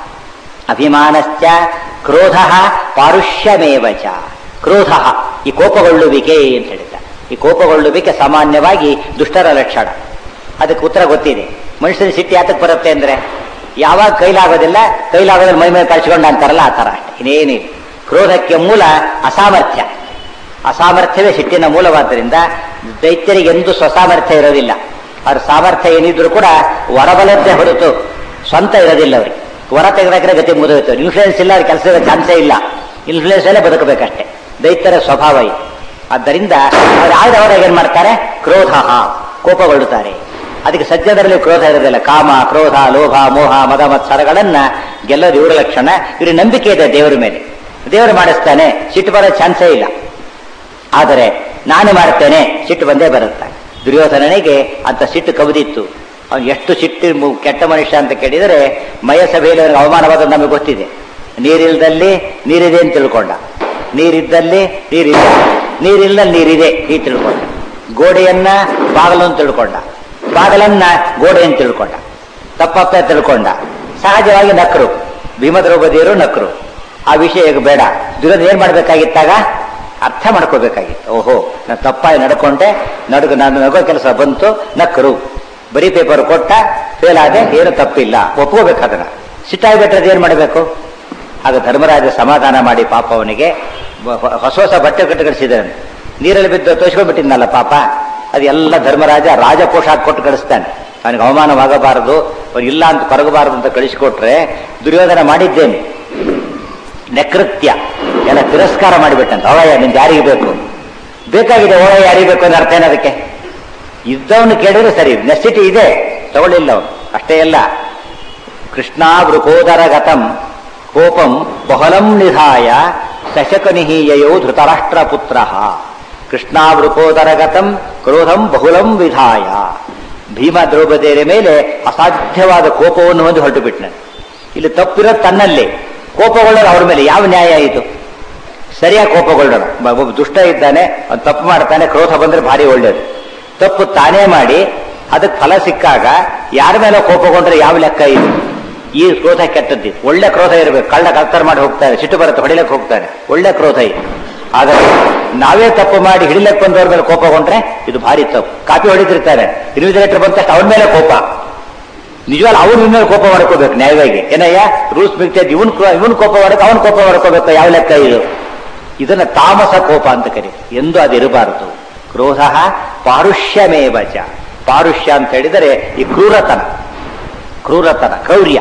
ಅಭಿಮಾನಶ್ಚ ಕ್ರೋಧ ಪಾರುಷ್ಯಮೇವ ಚ ಕ್ರೋಧ ಈ ಕೋಪಗೊಳ್ಳುವಿಕೆ ಅಂತ ಹೇಳಿದ್ದ ಈ ಕೋಪಗೊಳ್ಳುವಿಕೆ ಸಾಮಾನ್ಯವಾಗಿ ದುಷ್ಟರ ಲಕ್ಷಣ ಅದಕ್ಕೆ ಉತ್ತರ ಗೊತ್ತಿದೆ ಮನುಷ್ಯನ ಸಿಟ್ಟಿ ಯಾತಕ್ಕೆ ಬರುತ್ತೆ ಅಂದ್ರೆ ಯಾವಾಗ ಕೈಲಾಗೋದಿಲ್ಲ ಕೈಲಾಗೋದಿಲ್ಲ ಮೈ ಮೇಲೆ ಕಳ್ಸಿಕೊಂಡ ಅಂತಾರಲ್ಲ ಆ ಥರ ಅಷ್ಟೇ ಇನ್ನೇನಿಲ್ಲ ಕ್ರೋಧಕ್ಕೆ ಮೂಲ ಅಸಾಮರ್ಥ್ಯ ಅಸಾಮರ್ಥ್ಯವೇ ಸಿಟ್ಟಿನ ಮೂಲವಾದ್ದರಿಂದ ದೈತ್ಯರಿಗೆ ಎಂದೂ ಸ್ವಸಾಮರ್ಥ್ಯ ಇರೋದಿಲ್ಲ ಅವ್ರ ಸಾಮರ್ಥ್ಯ ಏನಿದ್ರು ಕೂಡ ಹೊರಬಲದ್ದೇ ಹೊರತು ಸ್ವಂತ ಇರೋದಿಲ್ಲ ಅವರಿಗೆ ಹೊರ ತೆಗೆದಾಕಿದ್ರೆ ಗತಿ ಮುಗಿದೋಯ್ತು ಇನ್ಫ್ಲೂಯೆನ್ಸ್ ಇಲ್ಲ ಅವ್ರ ಕೆಲಸದ ಚಾನ್ಸೇ ಇಲ್ಲ ಇನ್ಫ್ಲೂಯೆನ್ಸ್ ಅಲ್ಲೇ ಬದುಕಬೇಕಷ್ಟೇ ದೈತ್ಯರ ಸ್ವಭಾವ ಇದು ಆದ್ದರಿಂದ ಅವ್ರು ಆದವರಾಗ ಏನ್ ಮಾಡ್ತಾರೆ ಕ್ರೋಧ ಕೋಪಗೊಳ್ಳುತ್ತಾರೆ ಅದಕ್ಕೆ ಸಜ್ಜನರಲ್ಲಿ ಕ್ರೋಧ ಇರೋದಿಲ್ಲ ಕಾಮ ಕ್ರೋಧ ಲೋಭ ಮೋಹ ಮದ ಮತ್ಸರಗಳನ್ನ ಗೆಲ್ಲೋದು ಇವರ ಲಕ್ಷಣ ಇವ್ರ ನಂಬಿಕೆ ಇದೆ ದೇವರ ಮೇಲೆ ದೇವರು ಮಾಡಿಸ್ತಾನೆ ಸಿಟ್ಟು ಬರೋ ಚಾನ್ಸೇ ಇಲ್ಲ ಆದರೆ ನಾನು ಮಾಡ್ತೇನೆ ಸಿಟ್ಟು ಬಂದೇ ಬರುತ್ತೆ ದುರ್ಯೋಧನನಿಗೆ ಅಂತ ಸಿಟ್ಟು ಕವಿದಿತ್ತು ಅವನು ಎಷ್ಟು ಸಿಟ್ಟು ಮು- ಕೆಟ್ಟ ಮನುಷ್ಯ ಅಂತ ಕೇಳಿದರೆ ಮಯ ಸಭೆಯಲ್ಲಿ ಅವನಿಗೆ ಅವಮಾನವಾದ ನಮಗೆ ಗೊತ್ತಿದೆ ನೀರಿಲ್ದಲ್ಲಿ ನೀರಿದೆ ಅಂತ ತಿಳ್ಕೊಂಡ ನೀರಿದ್ದಲ್ಲಿ ನೀರಿದೆ ನೀರಿಲ್ಲ ನೀರಿದೆ ಈ ತಿಳ್ಕೊಂಡ ಗೋಡೆಯನ್ನ ಬಾಗಲು ಅಂತ ತಿಳ್ಕೊಂಡ ಬಾಗಲನ್ನ ಗೋಡೆ ಅಂತ ತಿಳ್ಕೊಂಡ ತಪ್ಪಪ್ಪ ತಿಳ್ಕೊಂಡ ಸಹಜವಾಗಿ ನಕರು ಭೀಮದ್ರೌಪದಿಯರು ನಕರು ಆ ವಿಷಯ ಈಗ ಬೇಡ ದುರ್ಯೋಧನ ಏನ್ ಮಾಡ್ಬೇಕಾಗಿತ್ತಾಗ ಅರ್ಥ ಮಾಡ್ಕೋಬೇಕಾಗಿತ್ತು ಓಹೋ ನಾನು ತಪ್ಪಾಗಿ ನಡ್ಕೊಂಡೆ ನಡುಗು ನಾನು ನಗೋ ಕೆಲಸ ಬಂತು ನಕ್ಕರು ಬರೀ ಪೇಪರ್ ಕೊಟ್ಟ ಫೇಲ್ ಆದೆ ಏನು ತಪ್ಪಿಲ್ಲ ಒಪ್ಕೋಬೇಕು ಅದನ್ನ ಸಿಟ್ಟಾಗಿಬಿಟ್ರೆ ಏನ್ ಮಾಡಬೇಕು ಆಗ ಧರ್ಮರಾಜ ಸಮಾಧಾನ ಮಾಡಿ ಪಾಪ ಅವನಿಗೆ ಬ- ಬ- ಹೊಸ ಹೊಸ ಬಟ್ಟೆ ಕಟ್ಟು ಕಳಿಸಿದ್ದಾನೆ ನೀರಲ್ಲಿ ಬಿದ್ದು ತೋರಿಸ್ಕೊಂಡ್ಬಿಟ್ಟಿದ್ನಲ್ಲ ಪಾಪ ಅದೆಲ್ಲ ಧರ್ಮರಾಜ ರಾಜಕೋಶ ಹಾಕಿ ಕೊಟ್ಟು ಕಳಿಸ್ತಾನೆ ಅವನಿಗೆ ಅವಮಾನವಾಗಬಾರದು ಅವ್ನು ಇಲ್ಲ ಅಂತ ಕೊರಗಬಾರದು ಅಂತ ಕಳಿಸಿಕೊಟ್ರೆ ದುರ್ಯೋಧನ ಮಾಡಿದ್ದೇನೆ ನೆಕೃತ್ಯ ಎಲ್ಲ ತಿರಸ್ಕಾರ ಮಾಡಿಬಿಟ್ಟಂತ ಅವಯ ನಿಮ್ಗೆ ಯಾರಿಗೆ ಬೇಕು ಬೇಕಾಗಿದೆ ಓಯ ಯಾರಿಗೆ ಬೇಕು ಅಂದ್ರೆ ಅರ್ಥ ಏನದಕ್ಕೆ ಇದ್ದವನು ಕೇಳಿದ್ರೆ ಸರಿ ನೆಸಿಟಿ ಇದೆ ತಗೊಳ್ಳಿಲ್ಲ ಅವನು ಅಷ್ಟೇ ಅಲ್ಲ ಕೃಷ್ಣಾವೃಕೋದರ ಗತಂ ಕೋಪಂ ಬಹಳಂ ನಿಧಾಯ ಶಶಕನಿಹೀಯಯೋ ಧೃತರಾಷ್ಟ್ರ ಪುತ್ರ ಕೃಷ್ಣಾವೃಕೋದರ ಗತಂ ಕ್ರೋಧಂ ಬಹುಲಂ ವಿಧಾಯ ಭೀಮ ದ್ರೌಪದಿಯರ ಮೇಲೆ ಅಸಾಧ್ಯವಾದ ಕೋಪವನ್ನು ಹೊಂದಿ ಹೊರಟು ಬಿಟ್ಟನು ಇಲ್ಲಿ ತಪ್ಪಿರೋದು ತನ್ನಲ್ಲಿ ಕೋಪಗೊಳ್ಳೋದು ಅವ್ರ ಮೇಲೆ ಯಾವ ನ್ಯಾಯ ಇದು ಸರಿಯಾಗಿ ಕೋಪಗೊಳ್ಳೋಣ ಬ- ಒಬ್ಬ ದುಷ್ಟ ಇದ್ದಾನೆ ಅವ್ನು ತಪ್ಪು ಮಾಡ್ತಾನೆ ಕ್ರೋಧ ಬಂದ್ರೆ ಭಾರಿ ಒಳ್ಳೇದು ತಪ್ಪು ತಾನೇ ಮಾಡಿ ಅದಕ್ಕೆ ಫಲ ಸಿಕ್ಕಾಗ ಯಾರ ಮೇಲೆ ಕೋಪಗೊಂಡ್ರೆ ಯಾವ ಲೆಕ್ಕ ಇದು ಈ ಕ್ರೋಧ ಕೆಟ್ಟದ್ದು ಒಳ್ಳೆ ಕ್ರೋಧ ಇರಬೇಕು ಕಳ್ಳ ಕಲ್ತರ ಮಾಡಿ ಹೋಗ್ತಾನೆ ಸಿಟ್ಟು ಬರುತ್ತೆ ಹೊಡಿಲಕ್ಕೆ ಹೋಗ್ತಾನೆ ಒಳ್ಳೆ ಕ್ರೋಧ ಇದು ಆದರೆ ನಾವೇ ತಪ್ಪು ಮಾಡಿ ಹಿಡಿಲಕ್ಕೆ ಬಂದವ್ರ ಮೇಲೆ ಕೋಪಗೊಂಡ್ರೆ ಇದು ಭಾರಿ ತಪ್ಪು ಕಾಪಿ ಹೊಡಿತಿರ್ತಾರೆ ಇನ್ವಿಜಿಲೇಟರ್ ಬಂದ ತಕ್ಷಣ ಅವನ ಮೇಲೆ ಕೋಪ ನಿಜವಾಗ್ಲೂ ಅವನ ಮೇಲೆ ಕೋಪ ಮಾಡ್ಕೋಬೇಕು ನ್ಯಾಯವಾಗಿ ಏನಯ್ಯ ರೂಲ್ಸ್ ಮಿಕ್ತೈತಿ ಇವನ್ ಇವನ್ ಕೋಪ ಮಾಡಕ್ಕೆ ಅವನ್ ಕೋಪ ಮಾಡ್ಕೋಬೇಕು ಯಾವ ಲೆಕ್ಕ ಇದು ಇದನ್ನ ತಾಮಸ ಕೋಪ ಅಂತ ಕರಿ ಎಂದು ಅದಿರಬಾರದು ಕ್ರೋಧ ಪಾರುಷ್ಯಮೇವಚ ಪಾರುಷ್ಯ ಅಂತ ಹೇಳಿದರೆ ಈ ಕ್ರೂರತನ ಕ್ರೂರತನ ಕ್ರೌರ್ಯ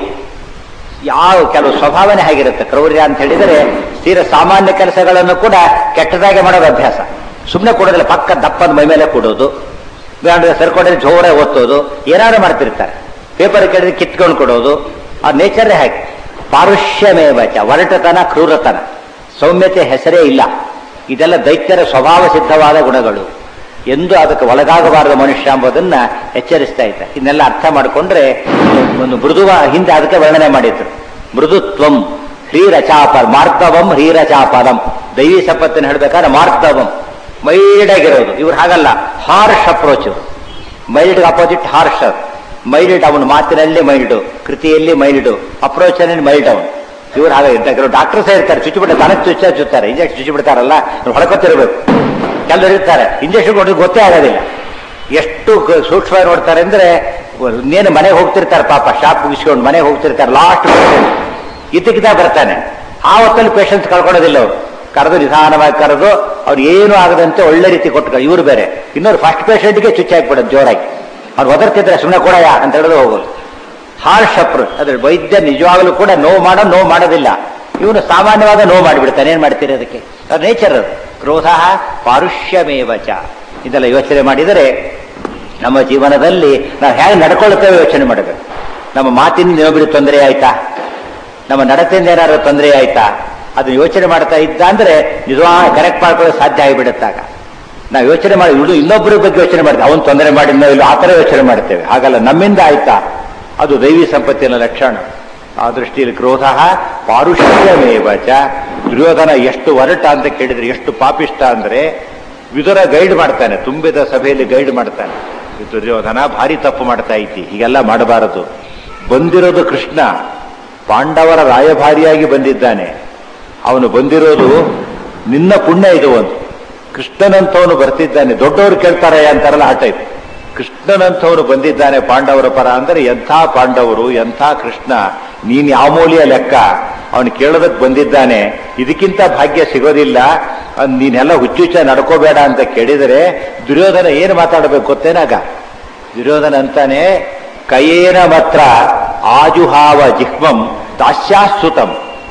ಯಾವ ಕೆಲವು ಸ್ವಭಾವನೆ ಹೇಗಿರುತ್ತೆ ಕ್ರೌರ್ಯ ಅಂತ ಹೇಳಿದರೆ ತೀರ ಸಾಮಾನ್ಯ ಕೆಲಸಗಳನ್ನು ಕೂಡ ಕೆಟ್ಟದಾಗೆ ಮಾಡೋದು ಅಭ್ಯಾಸ ಸುಮ್ಮನೆ ಕೊಡೋದಿಲ್ಲ ಪಕ್ಕ ದಪ್ಪದ ಮೈ ಮೇಲೆ ಕೊಡೋದು ಬೇಡ ಸರ್ಕೊಂಡ್ರೆ ಜೋರ ಓದ್ತೋದು ಏನಾದ್ರು ಮಾಡ್ತಿರ್ತಾರೆ ಪೇಪರ್ ಕೇಳಿದ್ರೆ ಕಿತ್ಕೊಂಡು ಕೊಡೋದು ಆ ನೇಚರೇ ಹಾಗೆ ಪಾರುಷ್ಯಮೇವಚ ಒರಟತನ ಕ್ರೂರತನ ಸೌಮ್ಯತೆ ಹೆಸರೇ ಇಲ್ಲ ಇದೆಲ್ಲ ದೈತ್ಯರ ಸ್ವಭಾವ ಸಿದ್ಧವಾದ ಗುಣಗಳು ಎಂದು ಅದಕ್ಕೆ ಒಳಗಾಗಬಾರದ ಮನುಷ್ಯ ಎಂಬುದನ್ನ ಎಚ್ಚರಿಸ್ತಾ ಇದ್ದ ಇದನ್ನೆಲ್ಲ ಅರ್ಥ ಮಾಡಿಕೊಂಡ್ರೆ ಒಂದು ಮೃದುವ ಹಿಂದೆ ಅದಕ್ಕೆ ವರ್ಣನೆ ಮಾಡಿದ್ರು ಮೃದುತ್ವಂ ಹ್ರೀರಚಾಪ ಮಾರ್ದವಂ ಹ್ರೀರಚಾಪಲಂ ದೈವಿ ಸಂಪತ್ತಿನ ಹೇಳ್ಬೇಕಾದ್ರೆ ಮಾರ್ದವಂ ಮೈಲ್ಡ್ ಆಗಿರೋದು ಇವ್ರು ಹಾಗಲ್ಲ harsh approach mild opposite harsh mild ಅವನ ಮಾತಿನಲ್ಲಿ ಮೈಲ್ಡು ಕೃತಿಯಲ್ಲಿ ಮೈಲ್ಡು ಅಪ್ರೋಚ್ ಮೈಲ್ಡ್ ಅವನು ಇವ್ರು ಹಾಗೆ ಕೆಲವು ಡಾಕ್ಟರ್ಸೇ ಇರ್ತಾರೆ ಚುಚ್ಚು ಬಿಟ್ಟು ತನಗೆ ಚುಚ್ಚ ಚುತ್ತಾರೆ ಇಂಜೆಕ್ಷನ್ ಚುಚ್ಚು ಬಿಡ್ತಾರಲ್ಲ ಅವ್ರು ಹೊಡ್ಕೊತಿರ್ಬೇಕು ಕೆಲವರು ಇರ್ತಾರೆ ಇಂಜೆಕ್ಷನ್ ಕೊಡೋದು ಗೊತ್ತೇ ಆಗೋದಿಲ್ಲ ಎಷ್ಟು ಕ- ಸೂಕ್ಷ್ಮವಾಗಿ ನೋಡ್ತಾರೆ ಅಂದ್ರೆ ಇನ್ನೇನು ಮನೆಗೆ ಹೋಗ್ತಿರ್ತಾರೆ ಪಾಪ ಶಾಪ್ ಮುಗಿಸ್ಕೊಂಡು ಮನೆಗೆ ಹೋಗ್ತಿರ್ತಾರೆ ಲಾಸ್ಟ್ ಇದ್ದಕ್ಕಿದ್ದ ಬರ್ತಾನೆ ಆ ಹೊತ್ತಲ್ಲಿ ಪೇಷನ್ಸ್ ಕಳ್ಕೊಳ್ಳೋದಿಲ್ಲ ಅವರು ಕರೆದು ನಿಧಾನವಾಗಿ ಕರೆದು ಅವ್ರು ಏನು ಆಗದಂತೆ ಒಳ್ಳೆ ರೀತಿ ಕೊಟ್ಟು ಇವರು ಬೇರೆ ಇನ್ನೊಂದು ಫಸ್ಟ್ ಪೇಷಂಟ್ಗೆ ಚುಚ್ಚಿ ಹಾಕ್ಬಿಡೋದು ಜೋರಾಗಿ ಅವ್ರು ಒದರ್ತಿದ್ರೆ ಸುಮ್ಮನೆ ಕೊಡಯ್ಯ ಅಂತ ಹೇಳಿದ್ರು ಹೋಗೋದು ಹಾರ್ಶ್ ಅಪ್ರೋಚ್ ಅದ್ರ ವೈದ್ಯ ನಿಜವಾಗಲೂ ಕೂಡ ನೋವು ಮಾಡೋ ನೋವು ಮಾಡೋದಿಲ್ಲ ಇವನು ಸಾಮಾನ್ಯವಾದ ನೋವು ಮಾಡಿಬಿಡ್ತಾನೆ ಏನ್ ಮಾಡ್ತೀರಿ ಅದಕ್ಕೆ ಅದು ನೇಚರ್ ಅದು ಕ್ರೋಧ ಪಾರುಷ್ಯಮೇವಚ ಇದೆಲ್ಲ ಯೋಚನೆ ಮಾಡಿದರೆ ನಮ್ಮ ಜೀವನದಲ್ಲಿ ನಾವು ಹೇಗೆ ನಡ್ಕೊಳ್ತೇವೆ ಯೋಚನೆ ಮಾಡಬೇಕು ನಮ್ಮ ಮಾತಿನ ಇನ್ನೊಬ್ಬರಿಗೆ ತೊಂದರೆ ಆಯ್ತಾ ನಮ್ಮ ನಡತೆಯಿಂದ ಏನಾದ್ರು ತೊಂದರೆ ಆಯ್ತಾ ಅದನ್ನ ಯೋಚನೆ ಮಾಡ್ತಾ ಇದ್ದ ಅಂದ್ರೆ ನಿಜವಾಗ ಕರೆಕ್ಟ್ ಮಾಡ್ಕೊಳ್ಳೋಕೆ ಸಾಧ್ಯ ಆಗಿಬಿಡುತ್ತಾಗ ನಾವು ಯೋಚನೆ ಮಾಡಿ ಇಡು ಇನ್ನೊಬ್ಬರ ಬಗ್ಗೆ ಯೋಚನೆ ಮಾಡ್ತೇವೆ ಅವನು ತೊಂದರೆ ಮಾಡಿದ್ನೋ ಇಲ್ಲ ಆ ಥರ ಯೋಚನೆ ಮಾಡ್ತೇವೆ ಹಾಗಲ್ಲ ನಮ್ಮಿಂದ ಆಯ್ತಾ ಅದು ದೈವಿ ಸಂಪತ್ತಿನ ಲಕ್ಷಣ ಆ ದೃಷ್ಟಿಯಲ್ಲಿ ಕ್ರೋಧ ಪಾರುಷ್ಯಮೇವಚ ದುರ್ಯೋಧನ ಎಷ್ಟು ಒರಟ ಅಂತ ಕೇಳಿದ್ರೆ ಎಷ್ಟು ಪಾಪಿಷ್ಟ ಅಂದ್ರೆ ವಿದುರ ಗೈಡ್ ಮಾಡ್ತಾನೆ ತುಂಬಿದ ಸಭೆಯಲ್ಲಿ ಗೈಡ್ ಮಾಡ್ತಾನೆ ಈ ದುರ್ಯೋಧನ ಭಾರಿ ತಪ್ಪು ಮಾಡ್ತಾ ಇದ್ದಿ ಹೀಗೆಲ್ಲ ಮಾಡಬಾರದು ಬಂದಿರೋದು ಕೃಷ್ಣ ಪಾಂಡವರ ರಾಯಭಾರಿಯಾಗಿ ಬಂದಿದ್ದಾನೆ ಅವನು ಬಂದಿರೋದು ನಿನ್ನ ಪುಣ್ಯ ಇದು ಒಂದು ಕೃಷ್ಣನಂತವನು ಬರ್ತಿದ್ದಾನೆ ದೊಡ್ಡವರು ಕೇಳ್ತಾರೆ ಅಂತಾರಲ್ಲ ಆ ಟೈಪ್ ಕೃಷ್ಣನಂತವನು ಬಂದಿದ್ದಾನೆ ಪಾಂಡವರ ಪರ ಅಂದ್ರೆ ಎಂಥ ಪಾಂಡವರು ಎಂಥ ಕೃಷ್ಣ ನೀನ್ ಯಾವ ಮೂಲೆಯ ಲೆಕ್ಕ ಅವನು ಕೇಳೋದಕ್ಕೆ ಬಂದಿದ್ದಾನೆ ಇದಕ್ಕಿಂತ ಭಾಗ್ಯ ಸಿಗೋದಿಲ್ಲ ಅದ್ ನೀನೆಲ್ಲ ಹುಚ್ಚುಚ್ಚ ನಡ್ಕೋಬೇಡ ಅಂತ ಕೇಳಿದರೆ ದುರ್ಯೋಧನ ಏನು ಮಾತಾಡಬೇಕು ಗೊತ್ತೇನಾಗ ದುರ್ಯೋಧನ ಅಂತಾನೆ ಕಯೇನ ಮಾತ್ರ ಆಜುಹಾವ ಜಿಹ್ಮಂ ದಾಸ್ಯಾಸ್ತುತಂ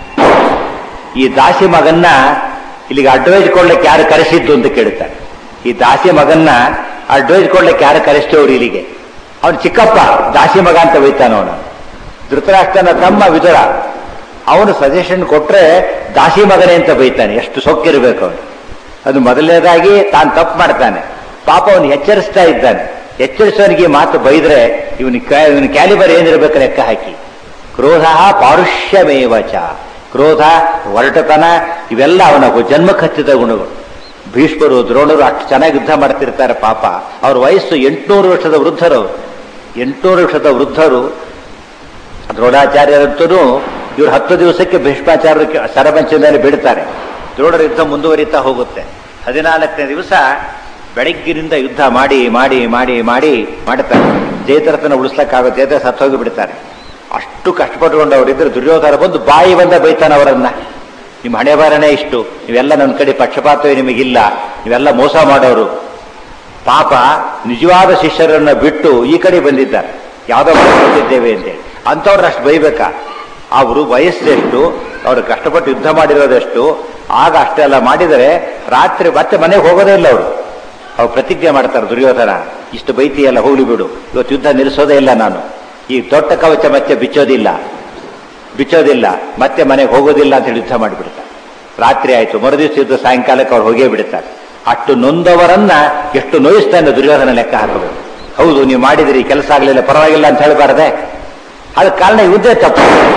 ಈ ದಾಸಿ ಮಗನ್ನ ಇಲ್ಲಿಗೆ ಅಡ್ವೈಸ್ ಕೊಡ್ಲಿಕ್ಕೆ ಯಾರು ಕರೆಸಿದ್ದು ಅಂತ ಕೇಳ್ತಾರೆ ಈ ದಾಸಿ ಮಗನ್ನ ಅಡ್ವೈಸ್ ಕೊಡ್ಲಿಕ್ಕೆ ಯಾರು ಕರೆಸ್ತೇವ್ರು ಇಲ್ಲಿಗೆ ಅವನು ಚಿಕ್ಕಪ್ಪ ದಾಸಿ ಮಗ ಅಂತ ಬೈತಾನ ಅವನು ಧೃತರಾಷ್ಟ್ರನ ತಮ್ಮ ವಿದುರ ಅವನು ಸಜೆಷನ್ ಕೊಟ್ರೆ ದಾಸಿ ಮಗನೇ ಅಂತ ಬೈತಾನೆ ಎಷ್ಟು ಸೊಕ್ಕಿರ್ಬೇಕು ಅವನು ಅದು ಮೊದಲನೇದಾಗಿ ತಾನು ತಪ್ಪು ಮಾಡ್ತಾನೆ ಪಾಪ ಅವನು ಎಚ್ಚರಿಸ್ತಾ ಇದ್ದಾನೆ ಎಚ್ಚರಿಸೋನಿಗೆ ಈ ಮಾತು ಬೈದ್ರೆ ಇವನ ಇವನ ಕ್ಯಾಲಿಬರ್ ಏನಿರ್ಬೇಕು ಲೆಕ್ಕ ಹಾಕಿ ಕ್ರೋಧ ಪಾರುಷ್ಯಮೇವಚ ಕ್ರೋಧ ಒರಟತನ ಇವೆಲ್ಲ ಅವನ ಜನ್ಮಕ್ಕೆ ಹತ್ತಿದ ಗುಣಗಳು ಭೀಷ್ಮರು ದ್ರೋಣರು ಅಷ್ಟು ಚೆನ್ನಾಗಿ ಯುದ್ಧ ಮಾಡ್ತಿರ್ತಾರೆ ಪಾಪ ಅವ್ರ ವಯಸ್ಸು ಎಂಟುನೂರು ವರ್ಷದ ವೃದ್ಧರು ಎಂಟುನೂರು ವರ್ಷದ ವೃದ್ಧರು ದ್ರೋಣಾಚಾರ್ಯರಂತೂ ಇವರು ಹತ್ತು ದಿವಸಕ್ಕೆ ಭೀಷ್ಮಾಚಾರ್ಯಕ್ಕೆ ಸರಪಂಚದಲ್ಲಿ ಬಿಡ್ತಾರೆ ದ್ರೋಣರ ಯುದ್ಧ ಮುಂದುವರಿತಾ ಹೋಗುತ್ತೆ ಹದಿನಾಲ್ಕನೇ ದಿವಸ ಬೆಳಗ್ಗಿನಿಂದ ಯುದ್ಧ ಮಾಡಿ ಮಾಡಿ ಮಾಡಿ ಮಾಡಿ ಮಾಡ್ತಾರೆ ಜಯದ್ರಥನ ಉಳಿಸ್ಲಕ್ಕಾಗುತ್ತೆ ಜಯದ್ರ ಸತ್ತೋಗಿ ಬಿಡ್ತಾರೆ ಅಷ್ಟು ಕಷ್ಟಪಟ್ಟುಕೊಂಡವರಿದ್ರೆ ದುರ್ಯೋಧನ ಬಂದು ಬಾಯಿ ಬಂದ ಬೈತಾನ ಅವರನ್ನ ನಿಮ್ಮ ಹಣೆ ಬಾರನೇ ಇಷ್ಟು ನೀವೆಲ್ಲ ನನ್ನ ಕಡೆ ಪಕ್ಷಪಾತವೇ ನಿಮಗಿಲ್ಲ ನೀವೆಲ್ಲ ಮೋಸ ಮಾಡೋರು ಪಾಪ ನಿಜವಾದ ಶಿಷ್ಯರನ್ನ ಬಿಟ್ಟು ಈ ಕಡೆ ಬಂದಿದ್ದಾರೆ ಯಾವುದೋ ಮಾಡ್ಕೊಂಡಿದ್ದೇವೆ ಅಂತೇಳಿ ಅಂಥವ್ರನ್ನ ಅಷ್ಟು ಬೈಬೇಕಾ ಅವರು ವಯಸ್ಸೆಷ್ಟು ಅವರು ಕಷ್ಟಪಟ್ಟು ಯುದ್ಧ ಮಾಡಿರೋದೆಷ್ಟು ಆಗ ಅಷ್ಟೆಲ್ಲ ಮಾಡಿದರೆ ರಾತ್ರಿ ಮತ್ತೆ ಮನೆಗೆ ಹೋಗೋದೇ ಇಲ್ಲ ಅವರು ಅವ್ರು ಪ್ರತಿಜ್ಞೆ ಮಾಡ್ತಾರೆ ದುರ್ಯೋಧನ ಇಷ್ಟು ಬೈತಿಯಲ್ಲ ಹೋಗ್ಲಿ ಬಿಡು ಇವತ್ತು ಯುದ್ಧ ನಿಲ್ಲಿಸೋದೇ ಇಲ್ಲ ನಾನು ಈ ದೊಡ್ಡ ಕವಚ ಮತ್ತೆ ಬಿಚ್ಚೋದಿಲ್ಲ ಬಿಚ್ಚೋದಿಲ್ಲ ಮತ್ತೆ ಮನೆಗೆ ಹೋಗೋದಿಲ್ಲ ಅಂತ ಹೇಳಿ ಯುದ್ಧ ಮಾಡಿಬಿಡ್ತಾರೆ ರಾತ್ರಿ ಆಯ್ತು ಮರುದಿವಸ ಯುದ್ಧ ಸಾಯಂಕಾಲಕ್ಕೆ ಅವ್ರು ಹೋಗೇ ಬಿಡ್ತಾರೆ ಅಷ್ಟು ನೊಂದವರನ್ನ ಎಷ್ಟು ನೋಯಿಸ್ತಾನೆ ದುರ್ಯೋಧನ ಲೆಕ್ಕ ಹಾಕಬೇಕು ಹೌದು ನೀವು ಮಾಡಿದಿರಿ ಕೆಲಸ ಆಗಲಿಲ್ಲ ಪರವಾಗಿಲ್ಲ ಅಂತ ಹೇಳಬಾರದೆ ಅದಕ್ಕೆ ಕಾರಣ ಯುದ್ಧ ತಪ್ಪು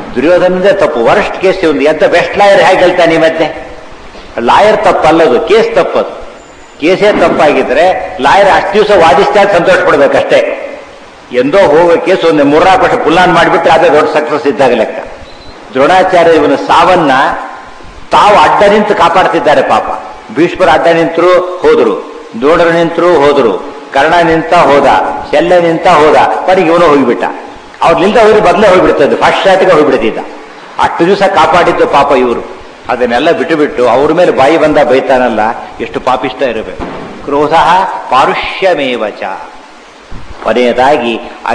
ದುರ್ಯೋಧನದೇ ತಪ್ಪು ವರ್ಸ್ಟ್ ಕೇಸ್ ಒಂದು ಎಂತ ಬೆಸ್ಟ್ ಲಾಯರ್ ಹೇಗೆ ಹೇಳ್ತಾನೆ ಈ ಮಧ್ಯೆ ಲಾಯರ್ ತಪ್ಪಲ್ಲದು ಕೇಸ್ ತಪ್ಪದು ಕೇಸೇ ತಪ್ಪಾಗಿದ್ರೆ ಲಾಯರ್ ಅಷ್ಟು ದಿವಸ ವಾದಿಸ್ತಾ ಸಂತೋಷ ಪಡ್ಬೇಕಷ್ಟೇ ಎಂದೋ ಹೋಗೋ ಕೇಸ್ ಒಂದು ಮೂರ್ನಾಲ್ಕು ವರ್ಷ ಪುಲ್ಲಾನ್ ಮಾಡಿಬಿಟ್ರೆ ಅದೇ ದೊಡ್ಡ ಸಕ್ಸಸ್ ಇದ್ದಾಗ ಲೆಕ್ಕ ದ್ರೋಣಾಚಾರ್ಯ ಇವನ ಸಾವನ್ನ ತಾವು ಅಡ್ಡ ನಿಂತು ಕಾಪಾಡ್ತಿದ್ದಾರೆ ಪಾಪ ಭೀಷ್ಮರ ಅಡ್ಡ ನಿಂತರು ಹೋದ್ರು ದ್ರೋಣರು ನಿಂತರು ಹೋದ್ರು ಕರ್ಣ ನಿಂತ ಹೋದ ಶಲ್ಯ ನಿಂತ ಹೋದ ಕೊನೆಗೆ ಇವನು ಹೋಗಿಬಿಟ್ಟ ಅವ್ರು ನಿಲ್ದ ಹೋಗಿ ಬದಲೇ ಹೋಗ್ಬಿಡ್ತದ್ದು ಫಸ್ಟ್ ಶಾಟ್ಗೆ ಹೋಗ್ಬಿಡ್ತಿದ್ದ ಅಷ್ಟು ದಿವಸ ಕಾಪಾಡಿದ್ದು ಪಾಪ ಇವರು ಅದನ್ನೆಲ್ಲ ಬಿಟ್ಟು ಬಿಟ್ಟು ಅವ್ರ ಮೇಲೆ ಬಾಯಿ ಬಂದ ಬೈತಾನಲ್ಲ ಎಷ್ಟು ಪಾಪಿಷ್ಟ ಇರಬೇಕು ಕ್ರೋಧ ಪಾರುಷ್ಯಮೇವಚ ಕೊನೆಯದಾಗಿ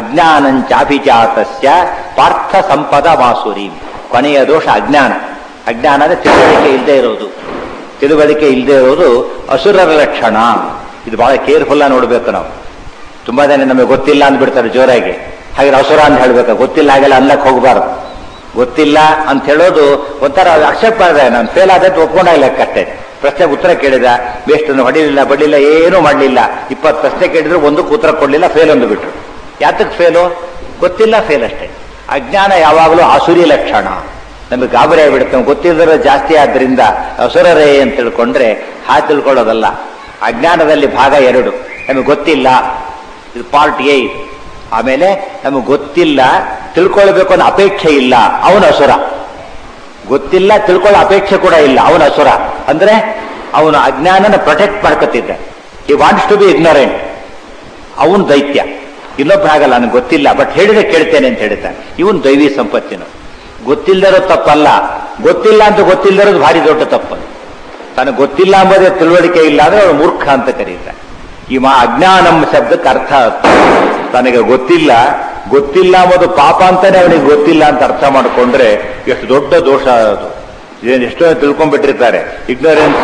ಅಜ್ಞಾನಂಚಾಭಿಜಾತಸ್ಯ ಪಾರ್ಥ ಸಂಪದ ಮಾಸುರಿ ಕೊನೆಯ ದೋಷ ಅಜ್ಞಾನ ಅಜ್ಞಾನ ಅಂದ್ರೆ ತಿಳುವಳಿಕೆ ಇಲ್ಲದೆ ಇರೋದು ತಿಳುವಳಿಕೆ ಇಲ್ಲದೆ ಇರೋದು ಅಸುರರ ಲಕ್ಷಣ ಇದು ಬಹಳ ಕೇರ್ಫುಲ್ ಆಗಿ ನೋಡ್ಬೇಕು ನಾವು ತುಂಬಾ ಜನ ನಮಗೆ ಗೊತ್ತಿಲ್ಲ ಅಂದ್ಬಿಡ್ತಾರೆ ಜೋರಾಗಿ ಹಾಗೆ ಅಸುರ ಅಂತ ಹೇಳ್ಬೇಕು ಗೊತ್ತಿಲ್ಲ ಹಾಗೆಲ್ಲ ಅನ್ಲಕ್ ಹೋಗಬಾರ್ದು ಗೊತ್ತಿಲ್ಲ ಅಂತ ಹೇಳೋದು ಒಂಥರ ಅಕ್ಸೆಪ್ಟ್ ಮಾಡಿದೆ ನಾನು ಫೇಲ್ ಆದದ್ದು ಒಪ್ಕೊಂಡಾಗಿಲ್ಲ ಲೆಕ್ಕಷ್ಟೇ ಪ್ರಶ್ನೆಗೆ ಉತ್ತರ ಕೇಳಿದ ಬೇಸ್ಟನ್ನು ಹೊಡಿಲಿಲ್ಲ ಬಡಿಲಿಲ್ಲ ಏನೂ ಮಾಡಲಿಲ್ಲ ಇಪ್ಪತ್ತು ಪ್ರಶ್ನೆ ಕೇಳಿದ್ರು ಒಂದಕ್ಕೂ ಉತ್ತರ ಕೊಡಲಿಲ್ಲ ಫೇಲ್ ಒಂದು ಬಿಟ್ರು ಯಾತಕ್ಕೆ ಫೇಲು ಗೊತ್ತಿಲ್ಲ ಫೇಲ್ ಅಷ್ಟೇ ಅಜ್ಞಾನ ಯಾವಾಗಲೂ ಆಸುರಿ ಲಕ್ಷಣ ನಮಗೆ ಗಾಬರಿ ಆಗಿಬಿಡುತ್ತೆ ಗೊತ್ತಿಲ್ಲದ ಜಾಸ್ತಿ ಆದ್ರಿಂದ ಅಸುರರೇ ಅಂತ ತಿಳ್ಕೊಂಡ್ರೆ ಹಾ ತಿಳ್ಕೊಳ್ಳೋದಲ್ಲ ಅಜ್ಞಾನದಲ್ಲಿ ಭಾಗ ಎರಡು ನಮಗೆ ಗೊತ್ತಿಲ್ಲ ಇದು ಪಾರ್ಟ್ ಎ ಇದು ಆಮೇಲೆ ನಮಗೆ ಗೊತ್ತಿಲ್ಲ ತಿಳ್ಕೊಳ್ಬೇಕು ಅನ್ನೋ ಅಪೇಕ್ಷೆ ಇಲ್ಲ ಅವನ ಅಸುರ ಗೊತ್ತಿಲ್ಲ ತಿಳ್ಕೊಳ್ಳೋ ಅಪೇಕ್ಷೆ ಕೂಡ ಇಲ್ಲ ಅವನ ಅಸುರ ಅಂದ್ರೆ ಅವನು ಅಜ್ಞಾನನ ಪ್ರೊಟೆಕ್ಟ್ ಮಾಡ್ಕೊತಿದ್ದ ಈ ವಾಂಟ್ಸ್ ಟು ಬಿ ಇಗ್ನೋರೆಂಟ್ ಅವನು ದೈತ್ಯ ಇನ್ನೊಬ್ಬ ಹಾಗಲ್ಲ ನನಗೆ ಗೊತ್ತಿಲ್ಲ ಬಟ್ ಹೇಳಿದ್ರೆ ಕೇಳ್ತೇನೆ ಅಂತ ಹೇಳ್ತಾನೆ ಇವನು ದೈವಿ ಸಂಪತ್ತಿನ ಗೊತ್ತಿಲ್ಲದಿರೋ ತಪ್ಪಲ್ಲ ಗೊತ್ತಿಲ್ಲ ಅಂತ ಗೊತ್ತಿಲ್ಲದಿರೋದು ಭಾರಿ ದೊಡ್ಡ ತಪ್ಪು ತನಗೆ ಗೊತ್ತಿಲ್ಲ ಅಂಬೋದೇ ತಿಳುವಳಿಕೆ ಇಲ್ಲ ಅಂದ್ರೆ ಅವನು ಮೂರ್ಖ ಅಂತ ಕರೀತಾರೆ ಈ ಮಾ ಅಜ್ಞಾನಂ ಶಬ್ದಕ್ಕೆ ಅರ್ಥ ತನಗೆ ಗೊತ್ತಿಲ್ಲ ಗೊತ್ತಿಲ್ಲ ಅಂಬೋದು ಪಾಪ ಅಂತಾನೆ ಅವನಿಗೆ ಗೊತ್ತಿಲ್ಲ ಅಂತ ಅರ್ಥ ಮಾಡಿಕೊಂಡ್ರೆ ಎಷ್ಟು ದೊಡ್ಡ ದೋಷ ಅದು ಇದೇನು ಎಷ್ಟೋ ತಿಳ್ಕೊಂಡ್ಬಿಟ್ಟಿರ್ತಾರೆ ಇಗ್ನೋರೆನ್ಸ್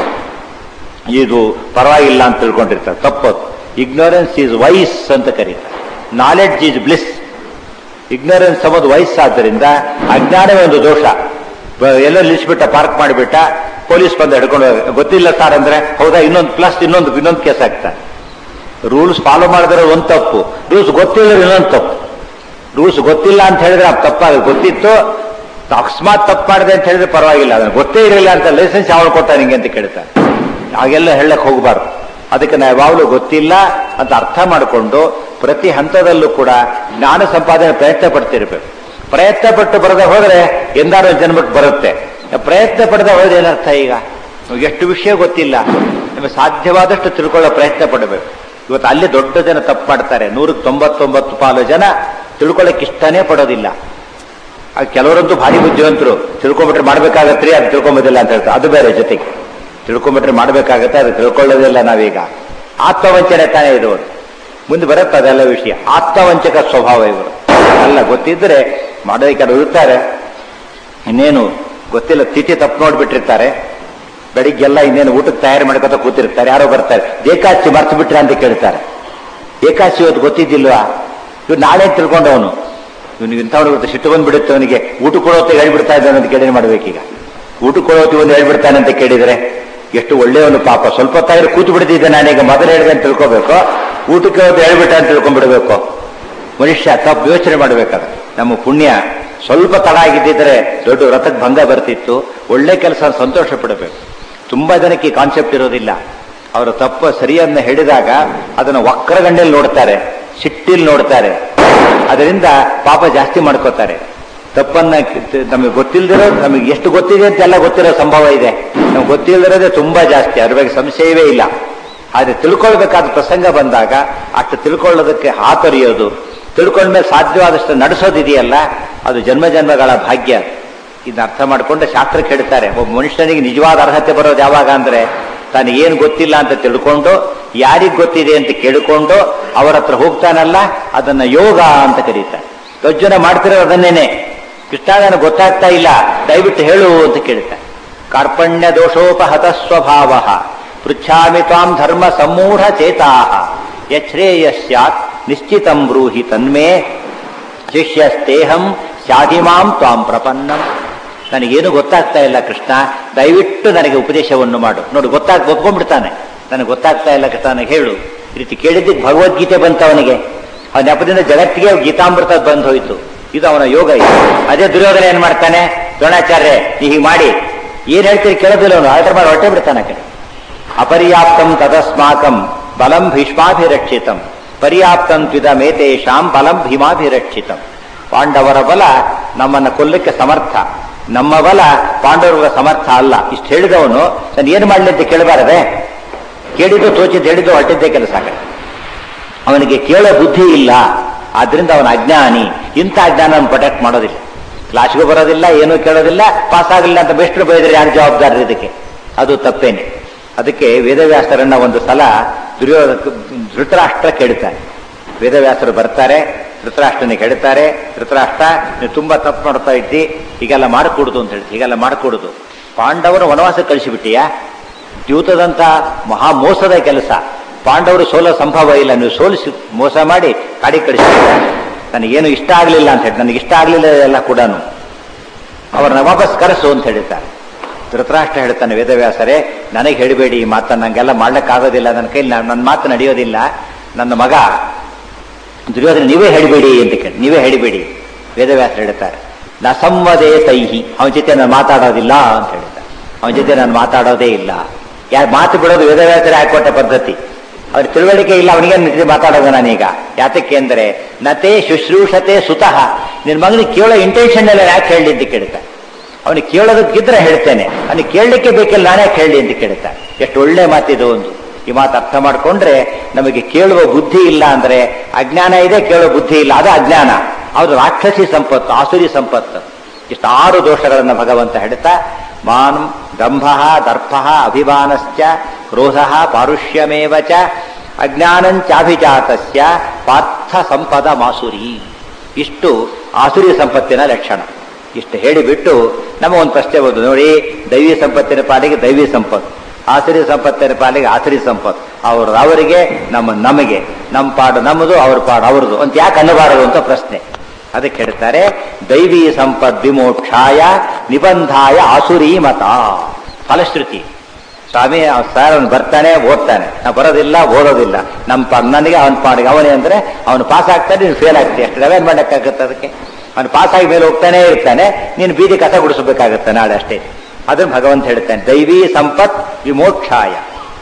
ಇದು ಪರವಾಗಿಲ್ಲ ಅಂತ ತಿಳ್ಕೊಂಡಿರ್ತಾರೆ ತಪ್ಪದು ಇಗ್ನೋರೆನ್ಸ್ ಈಸ್ ವೈಸ್ ಅಂತ ಕರೀತಾರೆ ನಾಲೆಡ್ಜ್ ಈಸ್ ಬ್ಲಿಸ್ ಇಗ್ನೋರೆನ್ಸ್ ಅನ್ನೋದು ವಯಸ್ಸಾದ್ದರಿಂದ ಅಜ್ಞಾನವೇ ಒಂದು ದೋಷ ಬ- ಎಲ್ಲೋ ನಿಲ್ಲಿಸ್ಬಿಟ್ಟ ಪಾರ್ಕ್ ಮಾಡಿಬಿಟ್ಟ ಪೊಲೀಸ್ ಬಂದು ಹಿಡ್ಕೊಂಡು ಹೋಗ- ಗೊತ್ತಿಲ್ಲ ಸರ್ ಅಂದ್ರೆ ಹೌದಾ ಇನ್ನೊಂದು ಪ್ಲಸ್ ಇನ್ನೊಂದು ಇನ್ನೊಂದು ಕೇಸ್ ಆಗ್ತಾ ರೂಲ್ಸ್ ಫಾಲೋ ಮಾಡಿದ್ರೆ ಒಂದು ತಪ್ಪು ರೂಲ್ಸ್ ಗೊತ್ತಿಲ್ಲ ಇನ್ನೊಂದು ತಪ್ಪು ರೂಲ್ಸ್ ಗೊತ್ತಿಲ್ಲ ಅಂತ ಹೇಳಿದ್ರೆ ಅದು ತಪ್ಪಾಗ ಗೊತ್ತಿತ್ತು ಅಕಸ್ಮಾತ್ ತಪ್ಪು ಮಾಡಿದೆ ಅಂತ ಹೇಳಿದ್ರೆ ಪರವಾಗಿಲ್ಲ ಅದನ್ನು ಗೊತ್ತೇ ಇರಲಿಲ್ಲ ಅಂತ ಲೈಸೆನ್ಸ್ ಯಾವಾಗ ಕೊಟ್ಟ ನಿಂಗೆ ಅಂತ ಕೇಳ್ತಾರೆ ಹಾಗೆಲ್ಲ ಹೇಳಕ್ ಹೋಗಬಾರ್ದು ಅದಕ್ಕೆ ನಾವು ಯಾವಾಗಲೂ ಗೊತ್ತಿಲ್ಲ ಅಂತ ಅರ್ಥ ಮಾಡಿಕೊಂಡು ಪ್ರತಿ ಹಂತದಲ್ಲೂ ಕೂಡ ಜ್ಞಾನ ಸಂಪಾದನೆ ಪ್ರಯತ್ನ ಪಡ್ತಿರ್ಬೇಕು ಪ್ರಯತ್ನ ಪಟ್ಟು ಬರದೆ ಹೋದ್ರೆ ಎಂದಾರು ಜನ್ಮಕ್ಕೆ ಬರುತ್ತೆ ಪ್ರಯತ್ನ ಪಡದೆ ಹೋದ್ರೆ ಏನರ್ಥ ಈಗ ನಮ್ಗೆ ಎಷ್ಟು ವಿಷಯ ಗೊತ್ತಿಲ್ಲ ನಮಗೆ ಸಾಧ್ಯವಾದಷ್ಟು ತಿಳ್ಕೊಳ್ಳೋ ಪ್ರಯತ್ನ ಪಡಬೇಕು ಇವತ್ತು ಅಲ್ಲಿ ದೊಡ್ಡ ಜನ ತಪ್ಪು ಮಾಡ್ತಾರೆ ನೂರಕ್ಕೆ ತೊಂಬತ್ತೊಂಬತ್ತು ಪಾಲು ಜನ ತಿಳ್ಕೊಳ್ಳೋಕೆ ಇಷ್ಟನೇ ಪಡೋದಿಲ್ಲ ಆ ಕೆಲವರಂತೂ ಭಾರಿ ಬುದ್ಧಿವಂತರು ತಿಳ್ಕೊಂಬಿಟ್ರೆ ಮಾಡ್ಬೇಕಾಗತ್ರಿ ಅದು ತಿಳ್ಕೊಂಬೋದಿಲ್ಲ ಅಂತ ಹೇಳ್ತಾರೆ ಅದು ಬೇರೆ ಜೊತೆಗೆ ತಿಳ್ಕೊಂಬಿಟ್ರೆ ಮಾಡ್ಬೇಕಾಗತ್ತೆ ಅದು ತಿಳ್ಕೊಳ್ಳೋದಿಲ್ಲ ನಾವೀಗ ಆತ್ಮವಂಚನೆ ತಾನೇ ಇರುವುದು ಮುಂದೆ ಬರುತ್ತೆ ಅದೆಲ್ಲ ವಿಷಯ ಆತ್ಮವಂಚಕ ಸ್ವಭಾವ ಇವರು ಅಲ್ಲ ಗೊತ್ತಿದ್ರೆ ಮಾಡೋದಕ್ಕೆ ಕೆಲವರು ಇರ್ತಾರೆ ಇನ್ನೇನು ಗೊತ್ತಿಲ್ಲ ತಿಥಿ ತಪ್ಪು ನೋಡ್ಬಿಟ್ಟಿರ್ತಾರೆ ಬೆಳಿಗ್ಗೆಲ್ಲ ಇನ್ನೇನು ಊಟಕ್ಕೆ ತಯಾರಿ ಮಾಡ್ಕೊತ ಕೂತಿರ್ತಾರೆ ಯಾರೋ ಬರ್ತಾರೆ ಏಕಾಚಿ ಮರ್ತು ಬಿಟ್ರೆ ಅಂತ ಕೇಳ್ತಾರೆ ಏಕಾಚಿ ಇವತ್ತು ಗೊತ್ತಿದ್ದಿಲ್ವಾ ಇವ್ ನಾಳೆ ತಿಳ್ಕೊಂಡವನು ಇವನಿಗೆ ಇಂಥವ್ರು ಗೊತ್ತು ಸಿಟ್ಟು ಬಂದ್ಬಿಡುತ್ತೆ ಅವನಿಗೆ ಊಟ ಕೊಡೋತ್ತೆ ಹೇಳ್ಬಿಡ್ತಾ ಇದ್ದಾನೆ ಅಂತ ಕೇಳಿ ಮಾಡ್ಬೇಕೀಗ ಊಟ ಕೊಡೋತಿ ಒಂದು ಹೇಳ್ಬಿಡ್ತಾನೆ ಅಂತ ಕೇಳಿದ್ರೆ ಎಷ್ಟು ಒಳ್ಳೆಯವನು ಪಾಪ ಸ್ವಲ್ಪ ಹೊತ್ತಾದ್ರೆ ಕೂತು ಬಿಡ್ತಿದ್ದೆ ನಾನೀಗ ಮೊದಲು ಹೇಳಿದೆ ಅಂತ ತಿಳ್ಕೊಬೇಕು ಊಟಕ್ಕೆ ಹೋಗಿ ಹೇಳ್ಬಿಟ್ಟ ಅಂತ ತಿಳ್ಕೊಂಡ್ಬಿಡ್ಬೇಕು ಮನುಷ್ಯ ತಪ್ಪು ಯೋಚನೆ ಮಾಡ್ಬೇಕಾದ್ರೆ ನಮ್ಮ ಪುಣ್ಯ ಸ್ವಲ್ಪ ತಡ ಆಗಿದ್ದಿದ್ರೆ ದೊಡ್ಡ ರಥಕ್ಕೆ ಭಂಗ ಬರ್ತಿತ್ತು ಒಳ್ಳೆ ಕೆಲಸ ಸಂತೋಷ ಪಡಬೇಕು ತುಂಬಾ ಜನಕ್ಕೆ ಈ ಕಾನ್ಸೆಪ್ಟ್ ಇರೋದಿಲ್ಲ ಅವರ ತಪ್ಪು ಸರಿಯನ್ನ ಹೇಳಿದಾಗ ಅದನ್ನು ವಕ್ರಗಂಡಲ್ಲಿ ನೋಡ್ತಾರೆ ಸಿಟ್ಟಿಲ್ ನೋಡ್ತಾರೆ ಅದರಿಂದ ಪಾಪ ಜಾಸ್ತಿ ಮಾಡ್ಕೋತಾರೆ ತಪ್ಪನ್ನ ಕ- ನಮಗೆ ಗೊತ್ತಿಲ್ದಿರೋ ನಮಗೆ ಎಷ್ಟು ಗೊತ್ತಿದೆ ಅಂತ ಎಲ್ಲ ಗೊತ್ತಿರೋ ಸಂಭವ ಇದೆ ನಮ್ಗೆ ಗೊತ್ತಿಲ್ಲದಿರೋದೇ ತುಂಬಾ ಜಾಸ್ತಿ ಅದ್ರ ಬಗ್ಗೆ ಸಂಶಯವೇ ಇಲ್ಲ ಆದ್ರೆ ತಿಳ್ಕೊಳ್ಬೇಕಾದ ಪ್ರಸಂಗ ಬಂದಾಗ ಅಷ್ಟು ತಿಳ್ಕೊಳ್ಳೋದಕ್ಕೆ ಹಾತೊರೆಯೋದು ತಿಳ್ಕೊಂಡ್ಮೇಲೆ ಸಾಧ್ಯವಾದಷ್ಟು ನಡೆಸೋದಿದೆಯಲ್ಲ ಅದು ಜನ್ಮ ಜನ್ಮಗಳ ಭಾಗ್ಯ ಇದನ್ನ ಅರ್ಥ ಮಾಡಿಕೊಂಡು ಶಾಸ್ತ್ರ ಕೇಳ್ತಾರೆ ಒಬ್ಬ ಮನುಷ್ಯನಿಗೆ ನಿಜವಾದ ಅರ್ಹತೆ ಬರೋದು ಯಾವಾಗ ಅಂದ್ರೆ ತಾನು ಏನು ಗೊತ್ತಿಲ್ಲ ಅಂತ ತಿಳ್ಕೊಂಡು ಯಾರಿಗ್ ಗೊತ್ತಿದೆ ಅಂತ ಕೇಳಿಕೊಂಡು ಅವರ ಹತ್ರ ಹೋಗ್ತಾನಲ್ಲ ಅದನ್ನ ಯೋಗ ಅಂತ ಕರೀತಾರೆ ದೊಡ್ಡ ಜನ ಮಾಡ್ತಿರೋದು ಅದನ್ನೇನೆ ಕೃಷ್ಣ ನನಗೆ ಗೊತ್ತಾಗ್ತಾ ಇಲ್ಲ ದಯವಿಟ್ಟು ಹೇಳು ಅಂತ ಕೇಳ್ತಾರೆ ಕಾರ್ಪಣ್ಯ ದೋಷೋಪಹತ ಸ್ವಭಾವ ಪೃಚ್ಛಾಮಿ ತ್ವಾಂ ಧರ್ಮ ಸಮೂಢ ಚೇತಾ ಯಶ್ರೇಯ ಸ್ಯಾತ್ ನಿಶ್ಚಿತಂ ಬ್ರೂಹಿ ತನ್ಮೇ ಶಿಷ್ಯಸ್ತೇಹಂ ಶಾಧಿಮಾಂ ತ್ವಾಂ ಪ್ರಪನ್ನಂ ನನಗೇನು ಗೊತ್ತಾಗ್ತಾ ಇಲ್ಲ ಕೃಷ್ಣ ದಯವಿಟ್ಟು ನನಗೆ ಉಪದೇಶವನ್ನು ಮಾಡು ನೋಡು ಗೊತ್ತಾಗ್ ಒಪ್ಕೊಂಡ್ಬಿಡ್ತಾನೆ ನನಗೆ ಗೊತ್ತಾಗ್ತಾ ಇಲ್ಲ ಕೃಷ್ಣ ನನಗೆ ಹೇಳು ಈ ರೀತಿ ಕೇಳಿದ್ದಕ್ಕೆ ಭಗವದ್ಗೀತೆ ಬಂತ ಅವನಿಗೆ ಅವನ ನೆಪದಿಂದ ಜಗತ್ತಿಗೆ ಗೀತಾಮೃತ ಬಂದು ಹೋಯಿತು ಇದು ಅವನ ಯೋಗ ಇದು ಅದೇ ದುರ್ಯೋಧನ ಏನ್ ಮಾಡ್ತಾನೆ ದ್ರೋಣಾಚಾರ್ಯ ನೀ ಹೀಗೆ ಮಾಡಿ ಏನ್ ಹೇಳ್ತೀರಿ ಕೇಳೋದಿಲ್ಲ ಅವನು ಆಲ್ಟರ್ ಮಾಡಿ ಹೊಟ್ಟೆ ಬಿಡ್ತಾನೆ ಆ ಕಡೆ ಅಪರ್ಯಾಪ್ತಂ ತದಸ್ಮಾಕಂ ಬಲಂ ಭೀಷ್ಮಾಭಿರಕ್ಷಿತಂ ಪರ್ಯಾಪ್ತಂ ತ್ವಿದಮೇತೇಷಾಂ ಬಲಂ ಭೀಮಾಭಿರಕ್ಷಿತಂ ಪಾಂಡವರ ಬಲ ನಮ್ಮನ್ನ ಕೊಲ್ಲಕ್ಕೆ ಸಮರ್ಥ ನಮ್ಮ ಬಲ ಪಾಂಡವರ ಸಮರ್ಥ ಅಲ್ಲ ಇಷ್ಟು ಹೇಳಿದವನು ನಾನು ಏನು ಮಾಡಲಿ ಅಂತ ಕೇಳಬಾರದೆ ಕೇಳಿದ್ದು ತೋಚಿದ್ದು ಹೇಳಿದ್ದು ಹೊಟ್ಟಿದ್ದೇ ಕೆಲಸ ಆಗತ್ತೆ ಅವನಿಗೆ ಕೇಳೋ ಬುದ್ಧಿ ಇಲ್ಲ ಆದ್ರಿಂದ ಅವನ ಅಜ್ಞಾನಿ ಇಂಥ ಅಜ್ಞಾನ ಪ್ರೊಟೆಕ್ಟ್ ಮಾಡೋದಿಲ್ಲ ಕ್ಲಾಸ್ಗೂ ಬರೋದಿಲ್ಲ ಏನೂ ಕೇಳೋದಿಲ್ಲ ಪಾಸ್ ಆಗಲಿಲ್ಲ ಅಂತ ಬೆಸ್ಟ್ರು ಬೈದ್ರೆ ಯಾರು ಜವಾಬ್ದಾರರು ಇದಕ್ಕೆ ಅದು ತಪ್ಪೇನೆ ಅದಕ್ಕೆ ವೇದವ್ಯಾಸರನ್ನ ಒಂದು ಸಲ ದುರ್ಯೋಧ ಧೃತರಾಷ್ಟ್ರ ಕೇಳ್ತಾನೆ ವೇದವ್ಯಾಸರು ಬರ್ತಾರೆ ಧೃತರಾಷ್ಟ್ರನಿಗೆ ಹೇಳ್ತಾರೆ ಧೃತರಾಷ್ಟ್ರ ನೀವು ತುಂಬಾ ತಪ್ಪು ಮಾಡ್ತಾ ಇದ್ದಿ ಹೀಗೆಲ್ಲ ಮಾಡಿಕೊಡುದು ಅಂತ ಹೇಳಿ ಹೀಗೆಲ್ಲ ಮಾಡಿಕೊಡುದು ಪಾಂಡವರು ವನವಾಸ ಕಳಿಸಿಬಿಟ್ಟಿಯಾ ದ್ಯೂತದಂತ ಮಹಾ ಮೋಸದ ಕೆಲಸ ಪಾಂಡವರು ಸೋಲೋ ಸಂಭವ ಇಲ್ಲ ನೀವು ಸೋಲಿಸಿ ಮೋಸ ಮಾಡಿ ಕಾಡಿ ಕಳಿಸಿದ್ದೀರ ನನಗೇನು ಇಷ್ಟ ಆಗಲಿಲ್ಲ ಅಂತ ಹೇಳಿ ನನಗೆ ಇಷ್ಟ ಆಗಲಿಲ್ಲ ಎಲ್ಲ ಕೂಡ ಅವ್ರನ್ನ ವಾಪಸ್ ಕರೆಸು ಅಂತ ಹೇಳಿದ್ದಾರೆ ಧೃತರಾಷ್ಟ್ರ ಹೇಳ್ತಾನೆ ವೇದವ್ಯಾಸರೇ ನನಗೆ ಹೇಳಬೇಡಿ ಈ ಮಾತನ್ನು ನಂಗೆಲ್ಲ ಮಾಡ್ಲಿಕ್ಕಾಗೋದಿಲ್ಲ ನನ್ನ ಕೈಲಿ ನನ್ನ ಮಾತು ನಡೆಯೋದಿಲ್ಲ ನನ್ನ ಮಗ ದುರ್ಯೋಧನ ನೀವೇ ಹೇಳಿಬೇಡಿ ಅಂತ ಕೇಳಿ ನೀವೇ ಹೇಳಿಬೇಡಿ ವೇದವ್ಯಾಸ ಹೇಳ್ತಾರೆ ನ ಸಂವದೇ ತೈಹಿ ಅವನ ಜೊತೆ ನಾನು ಮಾತಾಡೋದಿಲ್ಲ ಅಂತ ಹೇಳ್ತಾರೆ ಅವನ ಜೊತೆ ನಾನು ಮಾತಾಡೋದೇ ಇಲ್ಲ ಯಾರು ಮಾತು ಬಿಡೋದು ವೇದವ್ಯಾಸರೇ ಹಾಕೊಟ್ಟ ಪದ್ಧತಿ ಅವ್ರ ತಿಳುವಳಿಕೆ ಇಲ್ಲ ಅವನಿಗೆ ನಿಜ ಮಾತಾಡೋದು ನಾನೀಗ ಯಾತಕ್ಕೆ ಅಂದರೆ ನತೆ ಶುಶ್ರೂಷತೆ ಸುತಃ ನಿನ್ನ ಮಗನಿಗೆ ಕೇಳೋ ಇಂಟೆನ್ಷನ್ ಎಲ್ಲ ಯಾಕೆ ಹೇಳಿ ಅಂತ ಕೇಳ್ತಾರೆ ಅವನಿಗೆ ಕೇಳೋದಕ್ಕಿದ್ರೆ ಹೇಳ್ತೇನೆ ಅವನಿಗೆ ಕೇಳಲಿಕ್ಕೆ ಬೇಕಿಲ್ಲ ನಾನೇ ಕೇಳಿ ಅಂತ ಕೇಳ್ತಾರೆ ಎಷ್ಟು ಒಳ್ಳೆ ಮಾತಿದು ಒಂದು ಈ ಮಾತು ಅರ್ಥ ಮಾಡ್ಕೊಂಡ್ರೆ ನಮಗೆ ಕೇಳುವ ಬುದ್ಧಿ ಇಲ್ಲ ಅಂದ್ರೆ ಅಜ್ಞಾನ ಇದೆ ಕೇಳುವ ಬುದ್ಧಿ ಇಲ್ಲ ಅದು ಅಜ್ಞಾನ ಅದು ರಾಕ್ಷಸಿ ಸಂಪತ್ತು ಆಸುರಿ ಸಂಪತ್ತು ಇಷ್ಟು ಆರು ದೋಷಗಳನ್ನು ಭಗವಂತ ಹೇಳ್ತಾ ಮಾನ್ ದಂಭ ದರ್ಪ ಅಭಿಮಾನಶ್ಚ ಕ್ರೋಧ ಪಾರುಷ್ಯಮೇವ ಚ ಅಜ್ಞಾನಂಚಾಭಿಜಾತಸ್ಯ ಪಾರ್ಥ ಸಂಪದ ಮಾಸುರಿ ಇಷ್ಟು ಆಸುರಿ ಸಂಪತ್ತಿನ ಲಕ್ಷಣ ಇಷ್ಟು ಹೇಳಿಬಿಟ್ಟು ನಮ್ಮ ಒಂದು ಪ್ರಶ್ನೆ ಬಂದು ನೋಡಿ ದೈವಿ ಸಂಪತ್ತಿನ ಪಾಲಿಗೆ ದೈವಿ ಸಂಪತ್ತು ಆಸುರಿ ಸಂಪತ್ತಿನ ಪಾಲಿಗೆ ಆಸುರಿ ಸಂಪತ್ತು ಅವ್ರ ಅವರಿಗೆ ನಮ್ಮ ನಮಗೆ ನಮ್ಮ ಪಾಡು ನಮ್ಮದು ಅವ್ರ ಪಾಡು ಅವ್ರದ್ದು ಅಂತ ಯಾಕೆ ಅನ್ನಬಾರದು ಅಂತ ಪ್ರಶ್ನೆ ಅದಕ್ಕೆ ಹೇಳ್ತಾರೆ ದೈವಿ ಸಂಪದ್ ವಿಮೋಕ್ಷಾಯ ನಿಬಂಧಾಯ ಆಸುರಿ ಮತ ಫಲಶ್ರುತಿ ಸ್ವಾಮಿ ಸರ್ ಅವನು ಬರ್ತಾನೆ ಓದ್ತಾನೆ ನಾ ಬರೋದಿಲ್ಲ ಓದೋದಿಲ್ಲ ನಮ್ಮ ಪಾಡ್ ನನಗೆ ಅವನ ಪಾಡಿಗೆ ಅವನೇ ಅಂದ್ರೆ ಅವನು ಪಾಸ್ ಆಗ್ತಾನೆ ನೀನು ಫೇಲ್ ಆಗ್ತೀಯ ಅಷ್ಟು ರವೇನ್ ಮಾಡಕ್ಕಾಗತ್ತೆ ಅದಕ್ಕೆ ಅವನು ಪಾಸ್ ಆಗಿ ಮೇಲೆ ಹೋಗ್ತಾನೆ ಇರ್ತಾನೆ ನೀನು ಬೀದಿ ಕಸ ಗುಡಿಸಬೇಕಾಗತ್ತೆ ನಾಳೆ ಅಷ್ಟೇ ಅದನ್ನು ಭಗವಂತ ಹೇಳ್ತಾನೆ ದೈವಿ ಸಂಪತ್ ವಿಮೋಕ್ಷಾಯ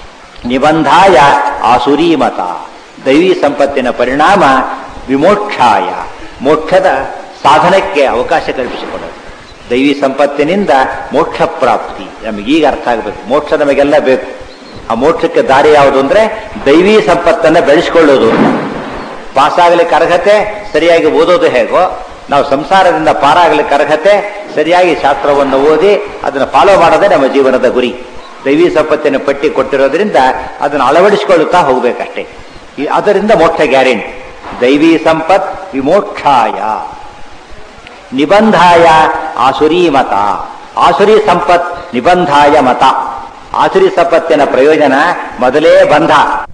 ನಿಬಂಧಾಯ ಆಸುರಿ ಮತ ದೈವಿ ಸಂಪತ್ತಿನ ಪರಿಣಾಮ ವಿಮೋಕ್ಷಾಯ ಮೋಕ್ಷದ ಸಾಧನಕ್ಕೆ ಅವಕಾಶ ಕಲ್ಪಿಸಿಕೊಡೋದು ದೈವಿ ಸಂಪತ್ತಿನಿಂದ ಮೋಕ್ಷ ಪ್ರಾಪ್ತಿ ನಮಗೀಗ ಅರ್ಥ ಆಗಬೇಕು ಮೋಕ್ಷ ನಮಗೆಲ್ಲ ಬೇಕು ಆ ಮೋಕ್ಷಕ್ಕೆ ದಾರಿ ಯಾವುದು ಅಂದ್ರೆ ದೈವಿ ಸಂಪತ್ತನ್ನು ಬೆಳೆಸ್ಕೊಳ್ಳೋದು ಪಾಸಾಗಲಿಕ್ಕೆ ಅರ್ಹತೆ ಸರಿಯಾಗಿ ಓದೋದು ಹೇಗೋ ನಾವು ಸಂಸಾರದಿಂದ ಪಾರಾಗಲಿಕ್ಕೆ ಅರ್ಹತೆ ಸರಿಯಾಗಿ ಶಾಸ್ತ್ರವನ್ನು ಓದಿ ಅದನ್ನು ಫಾಲೋ ಮಾಡೋದೇ ನಮ್ಮ ಜೀವನದ ಗುರಿ ದೈವಿ ಸಂಪತ್ತಿನ ಪಟ್ಟಿ ಕೊಟ್ಟಿರೋದ್ರಿಂದ ಅದನ್ನು ಅಳವಡಿಸಿಕೊಳ್ಳುತ್ತಾ ಹೋಗ್ಬೇಕಷ್ಟೇ ಈ- ಅದರಿಂದ ಮೋಕ್ಷ ಗ್ಯಾರಂಟಿ ದೈವಿ ಸಂಪತ್ ವಿಮೋಕ್ಷಾಯ ನಿಬಂಧಾಯ ಆಸುರಿ ಮತ ಆಸುರಿ ಸಂಪತ್ ನಿಬಂಧಾಯ ಮತ ಆಸುರಿ ಸಂಪತ್ತಿನ ಪ್ರಯೋಜನ ಮೊದಲೇ ಬಂಧ